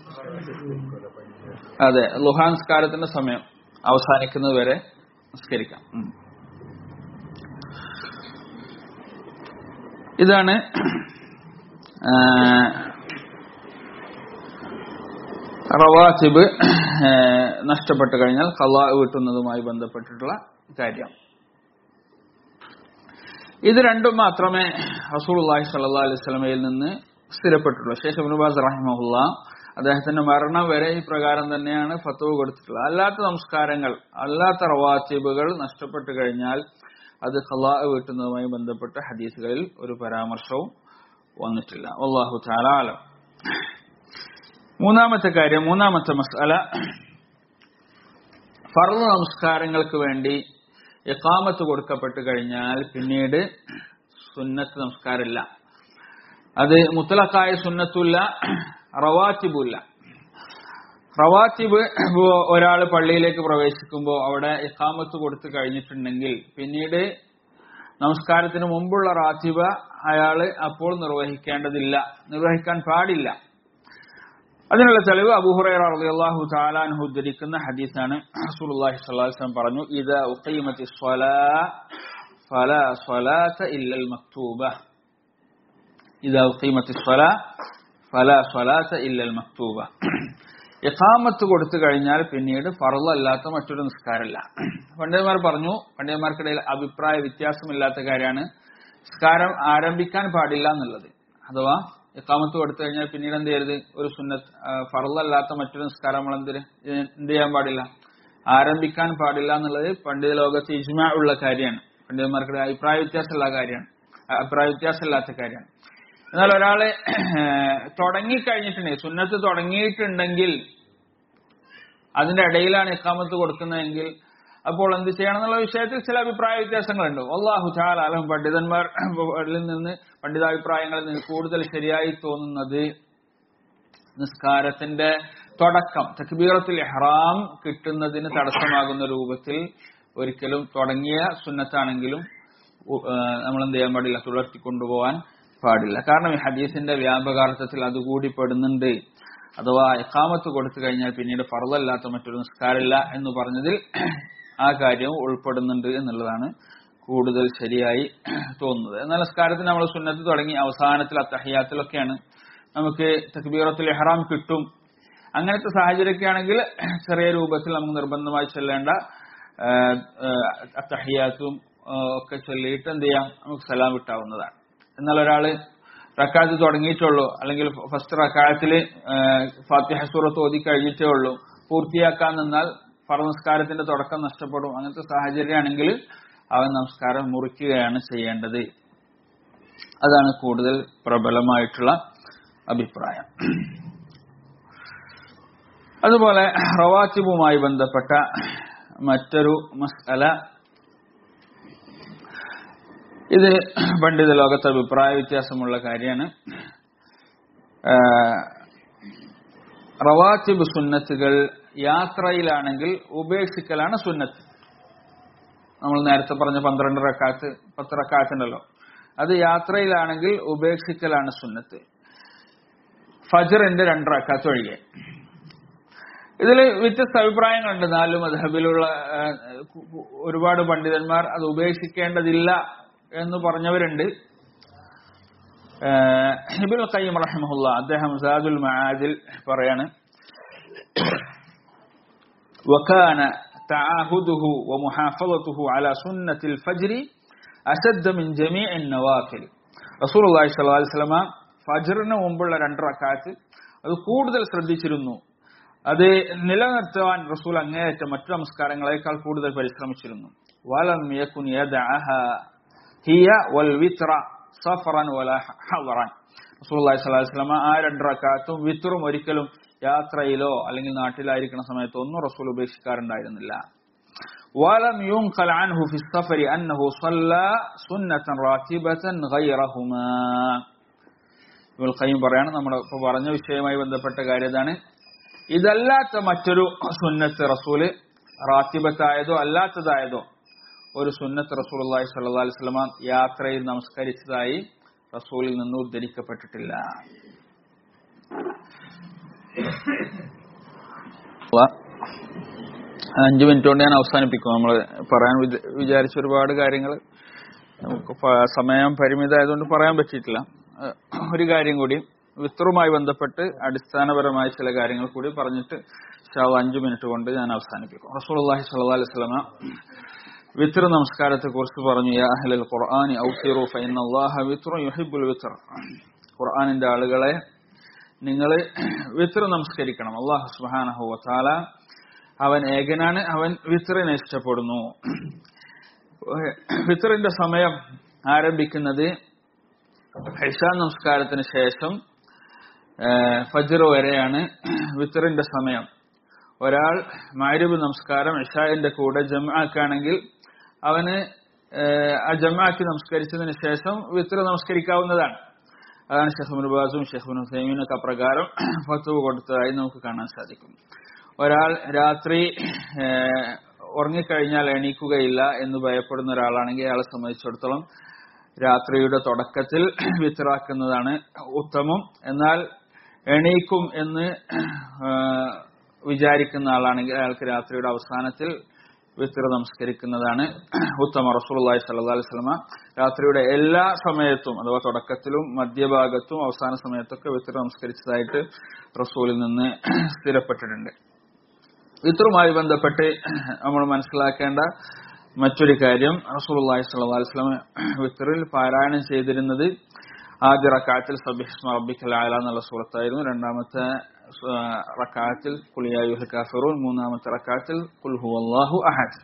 അതെ ലുഹാ നിസ്കാരത്തിന്റെ സമയം അവസാനിക്കുന്നത് വരെ നിസ്കരിക്കാം ഉം. ഇതാണ് ആ, റവാസിബ് ആ, നഷ്ടപ്പെട്ടു കഴിഞ്ഞാൽ കലാ വീട്ടുന്നതുമായി ബന്ധപ്പെട്ടിട്ടുള്ള കാര്യം ഇത് രണ്ടും മാത്രമേ റസൂലുള്ളാഹി സ്വല്ലല്ലാഹു അലൈഹി വസല്ലമയിൽ നിന്ന് സ്ഥിരപ്പെട്ടുള്ളൂ ഷെയ്ഖ് ഇബ്നു ബാസ് റഹിമഹുല്ല അദ്ദേഹത്തിന്റെ മരണം വരെ ഈ പ്രകാരം തന്നെയാണ് ഫത്വ കൊടുത്തിട്ടുള്ളത് അല്ലാത്ത നമസ്കാരങ്ങൾ അല്ലാത്ത റവാത്തിബുകൾ നഷ്ടപ്പെട്ടു കഴിഞ്ഞാൽ അത് ഖലാ വീട്ടുന്നതുമായി ബന്ധപ്പെട്ട ഹദീസുകളിൽ ഒരു പരാമർശവും വന്നിട്ടില്ല അള്ളാഹു തആല ആലം മൂന്നാമത്തെ കാര്യം മൂന്നാമത്തെ മസാല ഫർദ് നമസ്കാരങ്ങൾക്ക് വേണ്ടി ഇഖാമത്ത് കൊടുക്കപ്പെട്ട് കഴിഞ്ഞാൽ പിന്നീട് സുന്നത്ത് നമസ്കാരമില്ല അത് മുത്തലക്കായ സുന്നത്തുല്ല റവാത്തിബുല്ല റവാത്തിബ് ഒരാൾ പള്ളിയിലേക്ക് പ്രവേശിക്കുമ്പോൾ അവിടെ ഇഖാമത്ത് കൊടുത്തു കഴിഞ്ഞിട്ടുണ്ടെങ്കിൽ പിന്നീട് നമസ്കാരത്തിന് മുമ്പുള്ള റാത്തിബ അയാൾ അപ്പോൾ നിർവഹിക്കേണ്ടതില്ല നിർവഹിക്കാൻ പാടില്ല അതിനുള്ള തെളിവ് അബൂഹുറൈറ റളിയല്ലാഹു തആല അൻഹു ഉദ്ധരിക്കുന്ന ഹദീസാണ് റസൂലുള്ളാഹി സ്വല്ലല്ലാഹു അലൈഹി വസല്ലം പറഞ്ഞു ഇദാ ഉഖീമത്തി സ്വലാ ഫലാ സ്വലാത ഇല്ലൽ മക്തൂബ ഇദാ ഉഖീമത്തി സ്വലാ ഫലാ സ്വലാത ഇല്ലൽ മക്തൂബ ഇഖാമത്ത് കൊടുത്തു കഴിഞ്ഞാൽ പിന്നീട് ഫറലല്ലാത്ത മറ്റൊരു നിസ്കാരമില്ല പണ്ഡിതന്മാർ പറഞ്ഞു പണ്ഡിതന്മാർക്കിടയിൽ അഭിപ്രായ വ്യത്യാസമില്ലാത്ത കാര്യമാണ് നിസ്കാരം ആരംഭിക്കാൻ പാടില്ല എന്നുള്ളത് അഥവാ ഇക്കാമത്ത് കൊടുത്തു കഴിഞ്ഞാൽ പിന്നീട് എന്ത് ചെയ്യരുത് ഒരു സുന്നത്ത് ഫറലല്ലാത്ത മറ്റൊരു നിസ്കാരം നമ്മൾ എന്തിന് എന്ത് ചെയ്യാൻ പാടില്ല ആരംഭിക്കാൻ പാടില്ല എന്നുള്ളത് പണ്ഡിത ലോകത്ത് ഇജ്മ ഉള്ള കാര്യമാണ് പണ്ഡിതന്മാർക്കിടെ അഭിപ്രായ വ്യത്യാസമുള്ള കാര്യമാണ് അഭിപ്രായ വ്യത്യാസമില്ലാത്ത കാര്യമാണ് എന്നാൽ ഒരാള് തുടങ്ങിക്കഴിഞ്ഞിട്ടുണ്ടെങ്കിൽ സുന്നത്ത് തുടങ്ങിയിട്ടുണ്ടെങ്കിൽ അതിന്റെ ഇടയിലാണ് ഇക്കാമത്ത് കൊടുക്കുന്നതെങ്കിൽ അപ്പോൾ എന്ത് ചെയ്യണം എന്നുള്ള വിഷയത്തിൽ ചില അഭിപ്രായ വ്യത്യാസങ്ങളുണ്ട് അള്ളാഹു ചാൽ അലം പണ്ഡിതന്മാരിൽ നിന്ന് പണ്ഡിതാഭിപ്രായങ്ങളിൽ നിന്ന് കൂടുതൽ ശരിയായി തോന്നുന്നത് നിസ്കാരത്തിന്റെ തുടക്കം തക്ബീറത്തിൽ ഇഹ്റാം കിട്ടുന്നതിന് തടസ്സമാകുന്ന രൂപത്തിൽ ഒരിക്കലും തുടങ്ങിയ സുന്നത്താണെങ്കിലും നമ്മൾ എന്ത് ചെയ്യാൻ പാടില്ല തുടർത്തി കൊണ്ടുപോകാൻ പാടില്ല കാരണം ഈ ഹദീസിന്റെ വ്യാപകാർത്ഥത്തിൽ അതുകൂടി പെടുന്നുണ്ട് അഥവാ എക്കാമത്ത് കൊടുത്തു കഴിഞ്ഞാൽ പിന്നീട് ഫറലല്ലാത്ത മറ്റൊരു നിസ്കാരമില്ല എന്ന് പറഞ്ഞതിൽ ആ കാര്യവും ഉൾപ്പെടുന്നുണ്ട് എന്നുള്ളതാണ് കൂടുതൽ ശരിയായി തോന്നുന്നത് എന്നാൽ നിസ്കാരത്തിന് നമ്മൾ സുന്നത്ത് തുടങ്ങി അവസാനത്തിൽ അത്തഹിയാത്തിലൊക്കെയാണ് നമുക്ക് തക്ബീറത്തിൽ എഹ്റാം കിട്ടും അങ്ങനത്തെ സാഹചര്യമൊക്കെ ആണെങ്കിൽ ചെറിയ രൂപത്തിൽ നമുക്ക് നിർബന്ധമായി ചെല്ലേണ്ട അത്തഹിയാത്തും ഒക്കെ ചൊല്ലിയിട്ട് എന്ത് ചെയ്യാം നമുക്ക് സലാം വിട്ടാവുന്നതാണ് എന്നാൽ ഒരാള് റക്കാത്ത് തുടങ്ങിയിട്ടുള്ളൂ അല്ലെങ്കിൽ ഫസ്റ്റ് റക്കായത്തില് ഫാത്തിഹ സൂറത്ത് ഓതി കഴിഞ്ഞിട്ടേ ഉള്ളൂ പൂർത്തിയാക്കാൻ നിന്നാൽ ഫറ നമസ്കാരത്തിന്റെ തുടക്കം നഷ്ടപ്പെടും അങ്ങനത്തെ സാഹചര്യമാണെങ്കിൽ അവൻ നമസ്കാരം മുറിക്കുകയാണ് ചെയ്യേണ്ടത് അതാണ് കൂടുതൽ പ്രബലമായിട്ടുള്ള അഭിപ്രായം അതുപോലെ റവാത്തിബുമായി ബന്ധപ്പെട്ട മറ്റൊരു മസ്അല ഇത് പണ്ഡിത ലോകത്ത് അഭിപ്രായ വ്യത്യാസമുള്ള കാര്യമാണ് റവാത്തിബ് സുന്നത്തുകൾ യാത്രയിലാണെങ്കിൽ ഉപേക്ഷിക്കലാണ് സുന്നത്ത് നമ്മൾ നേരത്തെ പറഞ്ഞ പന്ത്രണ്ട് റക്കാത്ത് പത്ത് റക്കാത്തുണ്ടല്ലോ അത് യാത്രയിലാണെങ്കിൽ ഉപേക്ഷിക്കലാണ് സുന്നത്ത് ഫജറിന്റെ രണ്ട് റക്കാത്ത് ഒഴികെ ഇതിൽ വ്യത്യസ്ത അഭിപ്രായങ്ങളുണ്ട് നാല് മധബിലുള്ള ഒരുപാട് പണ്ഡിതന്മാർ അത് ഉപേക്ഷിക്കേണ്ടതില്ല എന്ന് പറഞ്ഞവരുണ്ട് ഹിബുൽ ഖയ്യം റഹിമഹുല്ല അദ്ദേഹം സാദുൽ മആദിൽ പറയാണ് وكان تعاهده ومحافظته على سنة الفجر أشد من جميع النوافل رسول الله صلى الله عليه وسلم ഫജറിന് മുമ്പുള്ള രണ്ട് റക്കാത്ത് അത് കൂടുതൽ ശ്രദ്ധിച്ചിരുന്നു അത് നിലനിർത്തുവാൻ റസൂൽ അങ്ങേയറ്റം മറ്റു നമസ്കാരങ്ങളെക്കാൾ കൂടുതൽ പരിശ്രമിച്ചിരുന്നു വലം യകുൻ യദഅഹ ഹിയ വൽ വിത്ര സഫറൻ വല ഹവറൻ റസൂലുള്ളാഹി സ്വല്ലല്ലാഹു അലൈഹി വസല്ലം ആ രണ്ട് റക്അത്തും വിത്റും ഒരിക്കലും യാത്രയിലോ അല്ലെങ്കിൽ നാട്ടിലായിരിക്കുന്ന സമയത്തോ ഒന്നും റസൂൽ ഉപേക്ഷിക്കാറുണ്ടായിരുന്നില്ല ولم ينقل عنه في السفر أنه صلى سنة راتبة غيرهما ഇവൾ കയ്യും പറയാണ് നമ്മൾ ഇപ്പൊ പറഞ്ഞ വിഷയവുമായി ബന്ധപ്പെട്ട കാര്യതാണ് ഇതല്ലാത്ത മറ്റൊരു സുന്നത്ത് റസൂല് റാത്തിബത്തായതോ അല്ലാത്തതായതോ ഒരു സുന്നത്ത് റസൂലുള്ളാഹി സ്വല്ലല്ലാഹി അലൈഹി വസല്ലമ യാത്രയിൽ നമസ്കരിച്ചതായി റസൂലിൽ നിന്ന് ഉദ്ധരിക്കപ്പെട്ടിട്ടില്ല അഞ്ചു മിനിറ്റ് കൊണ്ട് ഞാൻ അവസാനിപ്പിക്കും നമ്മൾ പറയാൻ വിച- വിചാരിച്ച ഒരുപാട് കാര്യങ്ങൾ നമുക്ക് പ- സമയം പരിമിതമായതുകൊണ്ട് പറയാൻ പറ്റിയിട്ടില്ല ഏഹ് ഒരു കാര്യം കൂടി വിത്തറുമായി ബന്ധപ്പെട്ട് അടിസ്ഥാനപരമായ ചില കാര്യങ്ങൾ കൂടി പറഞ്ഞിട്ട് ഷാവ് അഞ്ചു മിനിറ്റ് കൊണ്ട് ഞാൻ അവസാനിപ്പിക്കും റസൂലുള്ളാഹി സ്വല്ലല്ലാഹി അലൈഹി വസല്ലമ വിത്ര നമസ്കാരത്തെ കുറിച്ച് പറഞ്ഞു യാ അഹ്ലൽ ഖുർആനി ഔസിറു ഫഇന്നല്ലാഹ വിത്റു യുഹിബ്ബുൽ വിത്ർ ഖുർആനിന്റെ ആളുകളെ നിങ്ങൾ വിത്ര നമസ്കരിക്കണം അള്ളാഹു സുബ്ഹാനഹു വതആല അവൻ ഏകനാണ് അവൻ വിത്റിനെ ഇഷ്ടപ്പെടുന്നു ഫിത്തറിന്റെ സമയം ആരംഭിക്കുന്നത് ഹൈഷാ നമസ്കാരത്തിന് ശേഷം ഏഹ്, ഫജ്ർ വരെയാണ് വിത്തറിന്റെ സമയം ഒരാൾ മാരിബ് നമസ്കാരം ഇഷാന്റെ കൂടെ ജമാക്കാണെങ്കിൽ അവന് ഏഹ്, ആ ജമാക്കി നമസ്കരിച്ചതിന് ശേഷം വിത്തർ നമസ്കരിക്കാവുന്നതാണ് അതാണ് ഷെഖ് മുർബാസും ഷെഖ് മുൻ ഹുസൈമീനും ഒക്കെ അപ്രകാരം ഫത്തുവ കൊടുത്തതായി നമുക്ക് കാണാൻ സാധിക്കും ഒരാൾ രാത്രി ഏഹ്, ഉറങ്ങിക്കഴിഞ്ഞാൽ എണീക്കുകയില്ല എന്ന് ഭയപ്പെടുന്ന ഒരാളാണെങ്കിൽ അയാളെ സംബന്ധിച്ചിടത്തോളം രാത്രിയുടെ തുടക്കത്തിൽ വിത്തറാക്കുന്നതാണ് ഉത്തമം എന്നാൽ എണീക്കും എന്ന് ഏഹ്, വിചാരിക്കുന്ന ആളാണെങ്കിൽ അയാൾക്ക് രാത്രിയുടെ അവസാനത്തിൽ വിത്തർ നമസ്കരിക്കുന്നതാണ് ഉത്തമ റസൂലുള്ളാഹി സ്വല്ലല്ലാഹി അലൈഹി വസല്ലമ രാത്രിയുടെ എല്ലാ സമയത്തും അഥവാ തുടക്കത്തിലും മധ്യഭാഗത്തും അവസാന സമയത്തൊക്കെ വിത്തർ നമസ്കരിച്ചതായിട്ട് റസൂലിൽ നിന്ന് സ്ഥിരപ്പെട്ടിട്ടുണ്ട് വിത്തറുമായി ബന്ധപ്പെട്ട് നമ്മൾ മനസ്സിലാക്കേണ്ട മറ്റൊരു കാര്യം റസൂലുള്ളാഹി സ്വല്ലല്ലാഹി അലൈഹി വസല്ലം വിത്തറിൽ പാരായണം ചെയ്തിരുന്നത് ആദ്യ റക്കാത്തിൽ സബിഹ്സ്മ റബ്ബിക്കൽ ആല എന്നുള്ള സൂറത്തായിരുന്നു രണ്ടാമത്തെ ആ, റക്കാത്തിൽ കുലിയായുൽ കാഫിറൂൻ മൂന്നാമത്തെ റക്കാത്തിൽ കുൽ ഹുവല്ലാഹു അഹദ്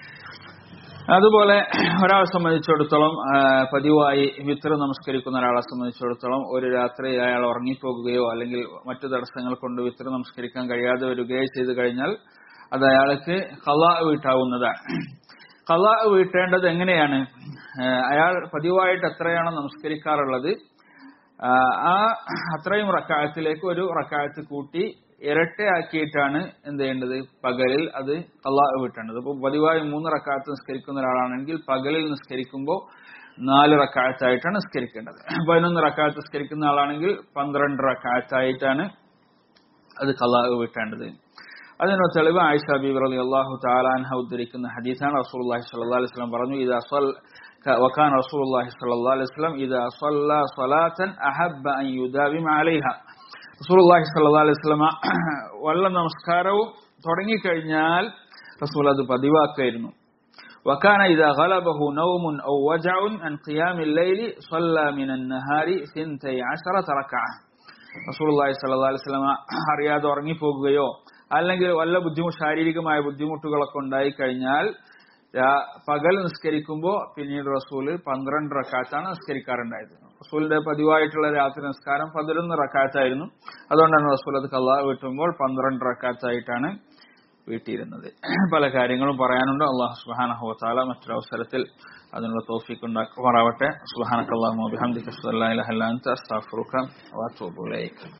അതുപോലെ ഒരാളെ സംബന്ധിച്ചിടത്തോളം ആ, പതിവായി വിത്തർ നമസ്കരിക്കുന്ന ഒരാളെ സംബന്ധിച്ചിടത്തോളം ഒരു രാത്രി അയാൾ ഉറങ്ങിപ്പോകുകയോ അല്ലെങ്കിൽ മറ്റു തടസ്സങ്ങൾ കൊണ്ട് വിത്തർ നമസ്കരിക്കാൻ കഴിയാതെ വരികയോ ചെയ്തു കഴിഞ്ഞാൽ അത് അയാൾക്ക് കലാ വീട്ടാവുന്നതാണ് കലാ വീട്ടേണ്ടത് എങ്ങനെയാണ് ആ, അയാൾ പതിവായിട്ട് എത്രയാണോ നമസ്കരിക്കാറുള്ളത് ആ, ആ അത്രയും റക്കായത്തിലേക്ക് ഒരു റക്കായത്ത് കൂട്ടി ഇരട്ടയാക്കിയിട്ടാണ് എന്ത് ചെയ്യേണ്ടത് പകലിൽ അത് കള്ളാ വീട്ടേണ്ടത് ഇപ്പൊ പതിവായി മൂന്ന് റക്കായത്ത് നിസ്കരിക്കുന്ന ഒരാളാണെങ്കിൽ പകലിൽ നിസ്കരിക്കുമ്പോൾ നാല് റക്കായത്തായിട്ടാണ് നിസ്കരിക്കേണ്ടത് പതിനൊന്ന് റക്കായത്ത് നിസ്കരിക്കുന്ന ആളാണെങ്കിൽ പന്ത്രണ്ട് റക്കായത്തായിട്ടാണ് അത് കള്ളാ വീട്ടേണ്ടത് അതിനുള്ള തെളിവ് ആയിഷ ബീബി റളി അള്ളാഹു താലാൻഹ ഉദ്ധരിക്കുന്ന ഹദീസാണ് റസൂലുള്ളാഹി സ്വല്ലല്ലാഹി അലൈഹി വസല്ലം പറഞ്ഞു ഇദാ സ്വൽ وكان رسول الله صلى الله عليه وسلم إذا صلى صلاة أحب أن يداوم عليها റസൂൽ അള്ളാഹി സല്ലാ അലൈഹി സ്വലമ വല്ല നമസ്കാരവും തുടങ്ങിക്കഴിഞ്ഞാൽ റസൂൽ അത് പതിവാക്കായിരുന്നു وكان إذا غلبه نوم أو وجع عن قيام الليل صلى من النهار ثنتي عشرة ركعة റസൂൽ അള്ളാഹി സല്ലാ അലൈഹി സ്വലമ അറിയാതെ ഉറങ്ങിപ്പോകുകയോ അല്ലെങ്കിൽ വല്ല ബുദ്ധിമുട്ട് ശാരീരികമായ ബുദ്ധിമുട്ടുകളൊക്കെ ഉണ്ടായി കഴിഞ്ഞാൽ രാ- പകൽ നിസ്കരിക്കുമ്പോൾ പിന്നീട് റസൂല് പന്ത്രണ്ട് റക്കാത്താണ് നിസ്കരിക്കാറുണ്ടായത് റസൂലിന്റെ പതിവായിട്ടുള്ള രാത്രി നിസ്കാരം പതിനൊന്ന് റക്കാത്തായിരുന്നു അതുകൊണ്ടാണ് റസൂൽ അത് കള്ളാ വീട്ടുമ്പോൾ പന്ത്രണ്ട് റക്കാത്തായിട്ടാണ് വീട്ടിയിരുന്നത് പല കാര്യങ്ങളും പറയാനുണ്ട് അള്ളാഹു സുബാനഹു താല മറ്റൊരു അവസരത്തിൽ അതിനുള്ള തോഫിക്ക് ഉണ്ടാക്കുമാറാവട്ടെ സുബാനക്കല്ലാഹു അബിഹംദിക്ക് അസ്തല്ലാ ഇലഹ ഇല്ല അൻത അസ്തഗ്ഫിറുക വഅതൂബു ഇലൈക്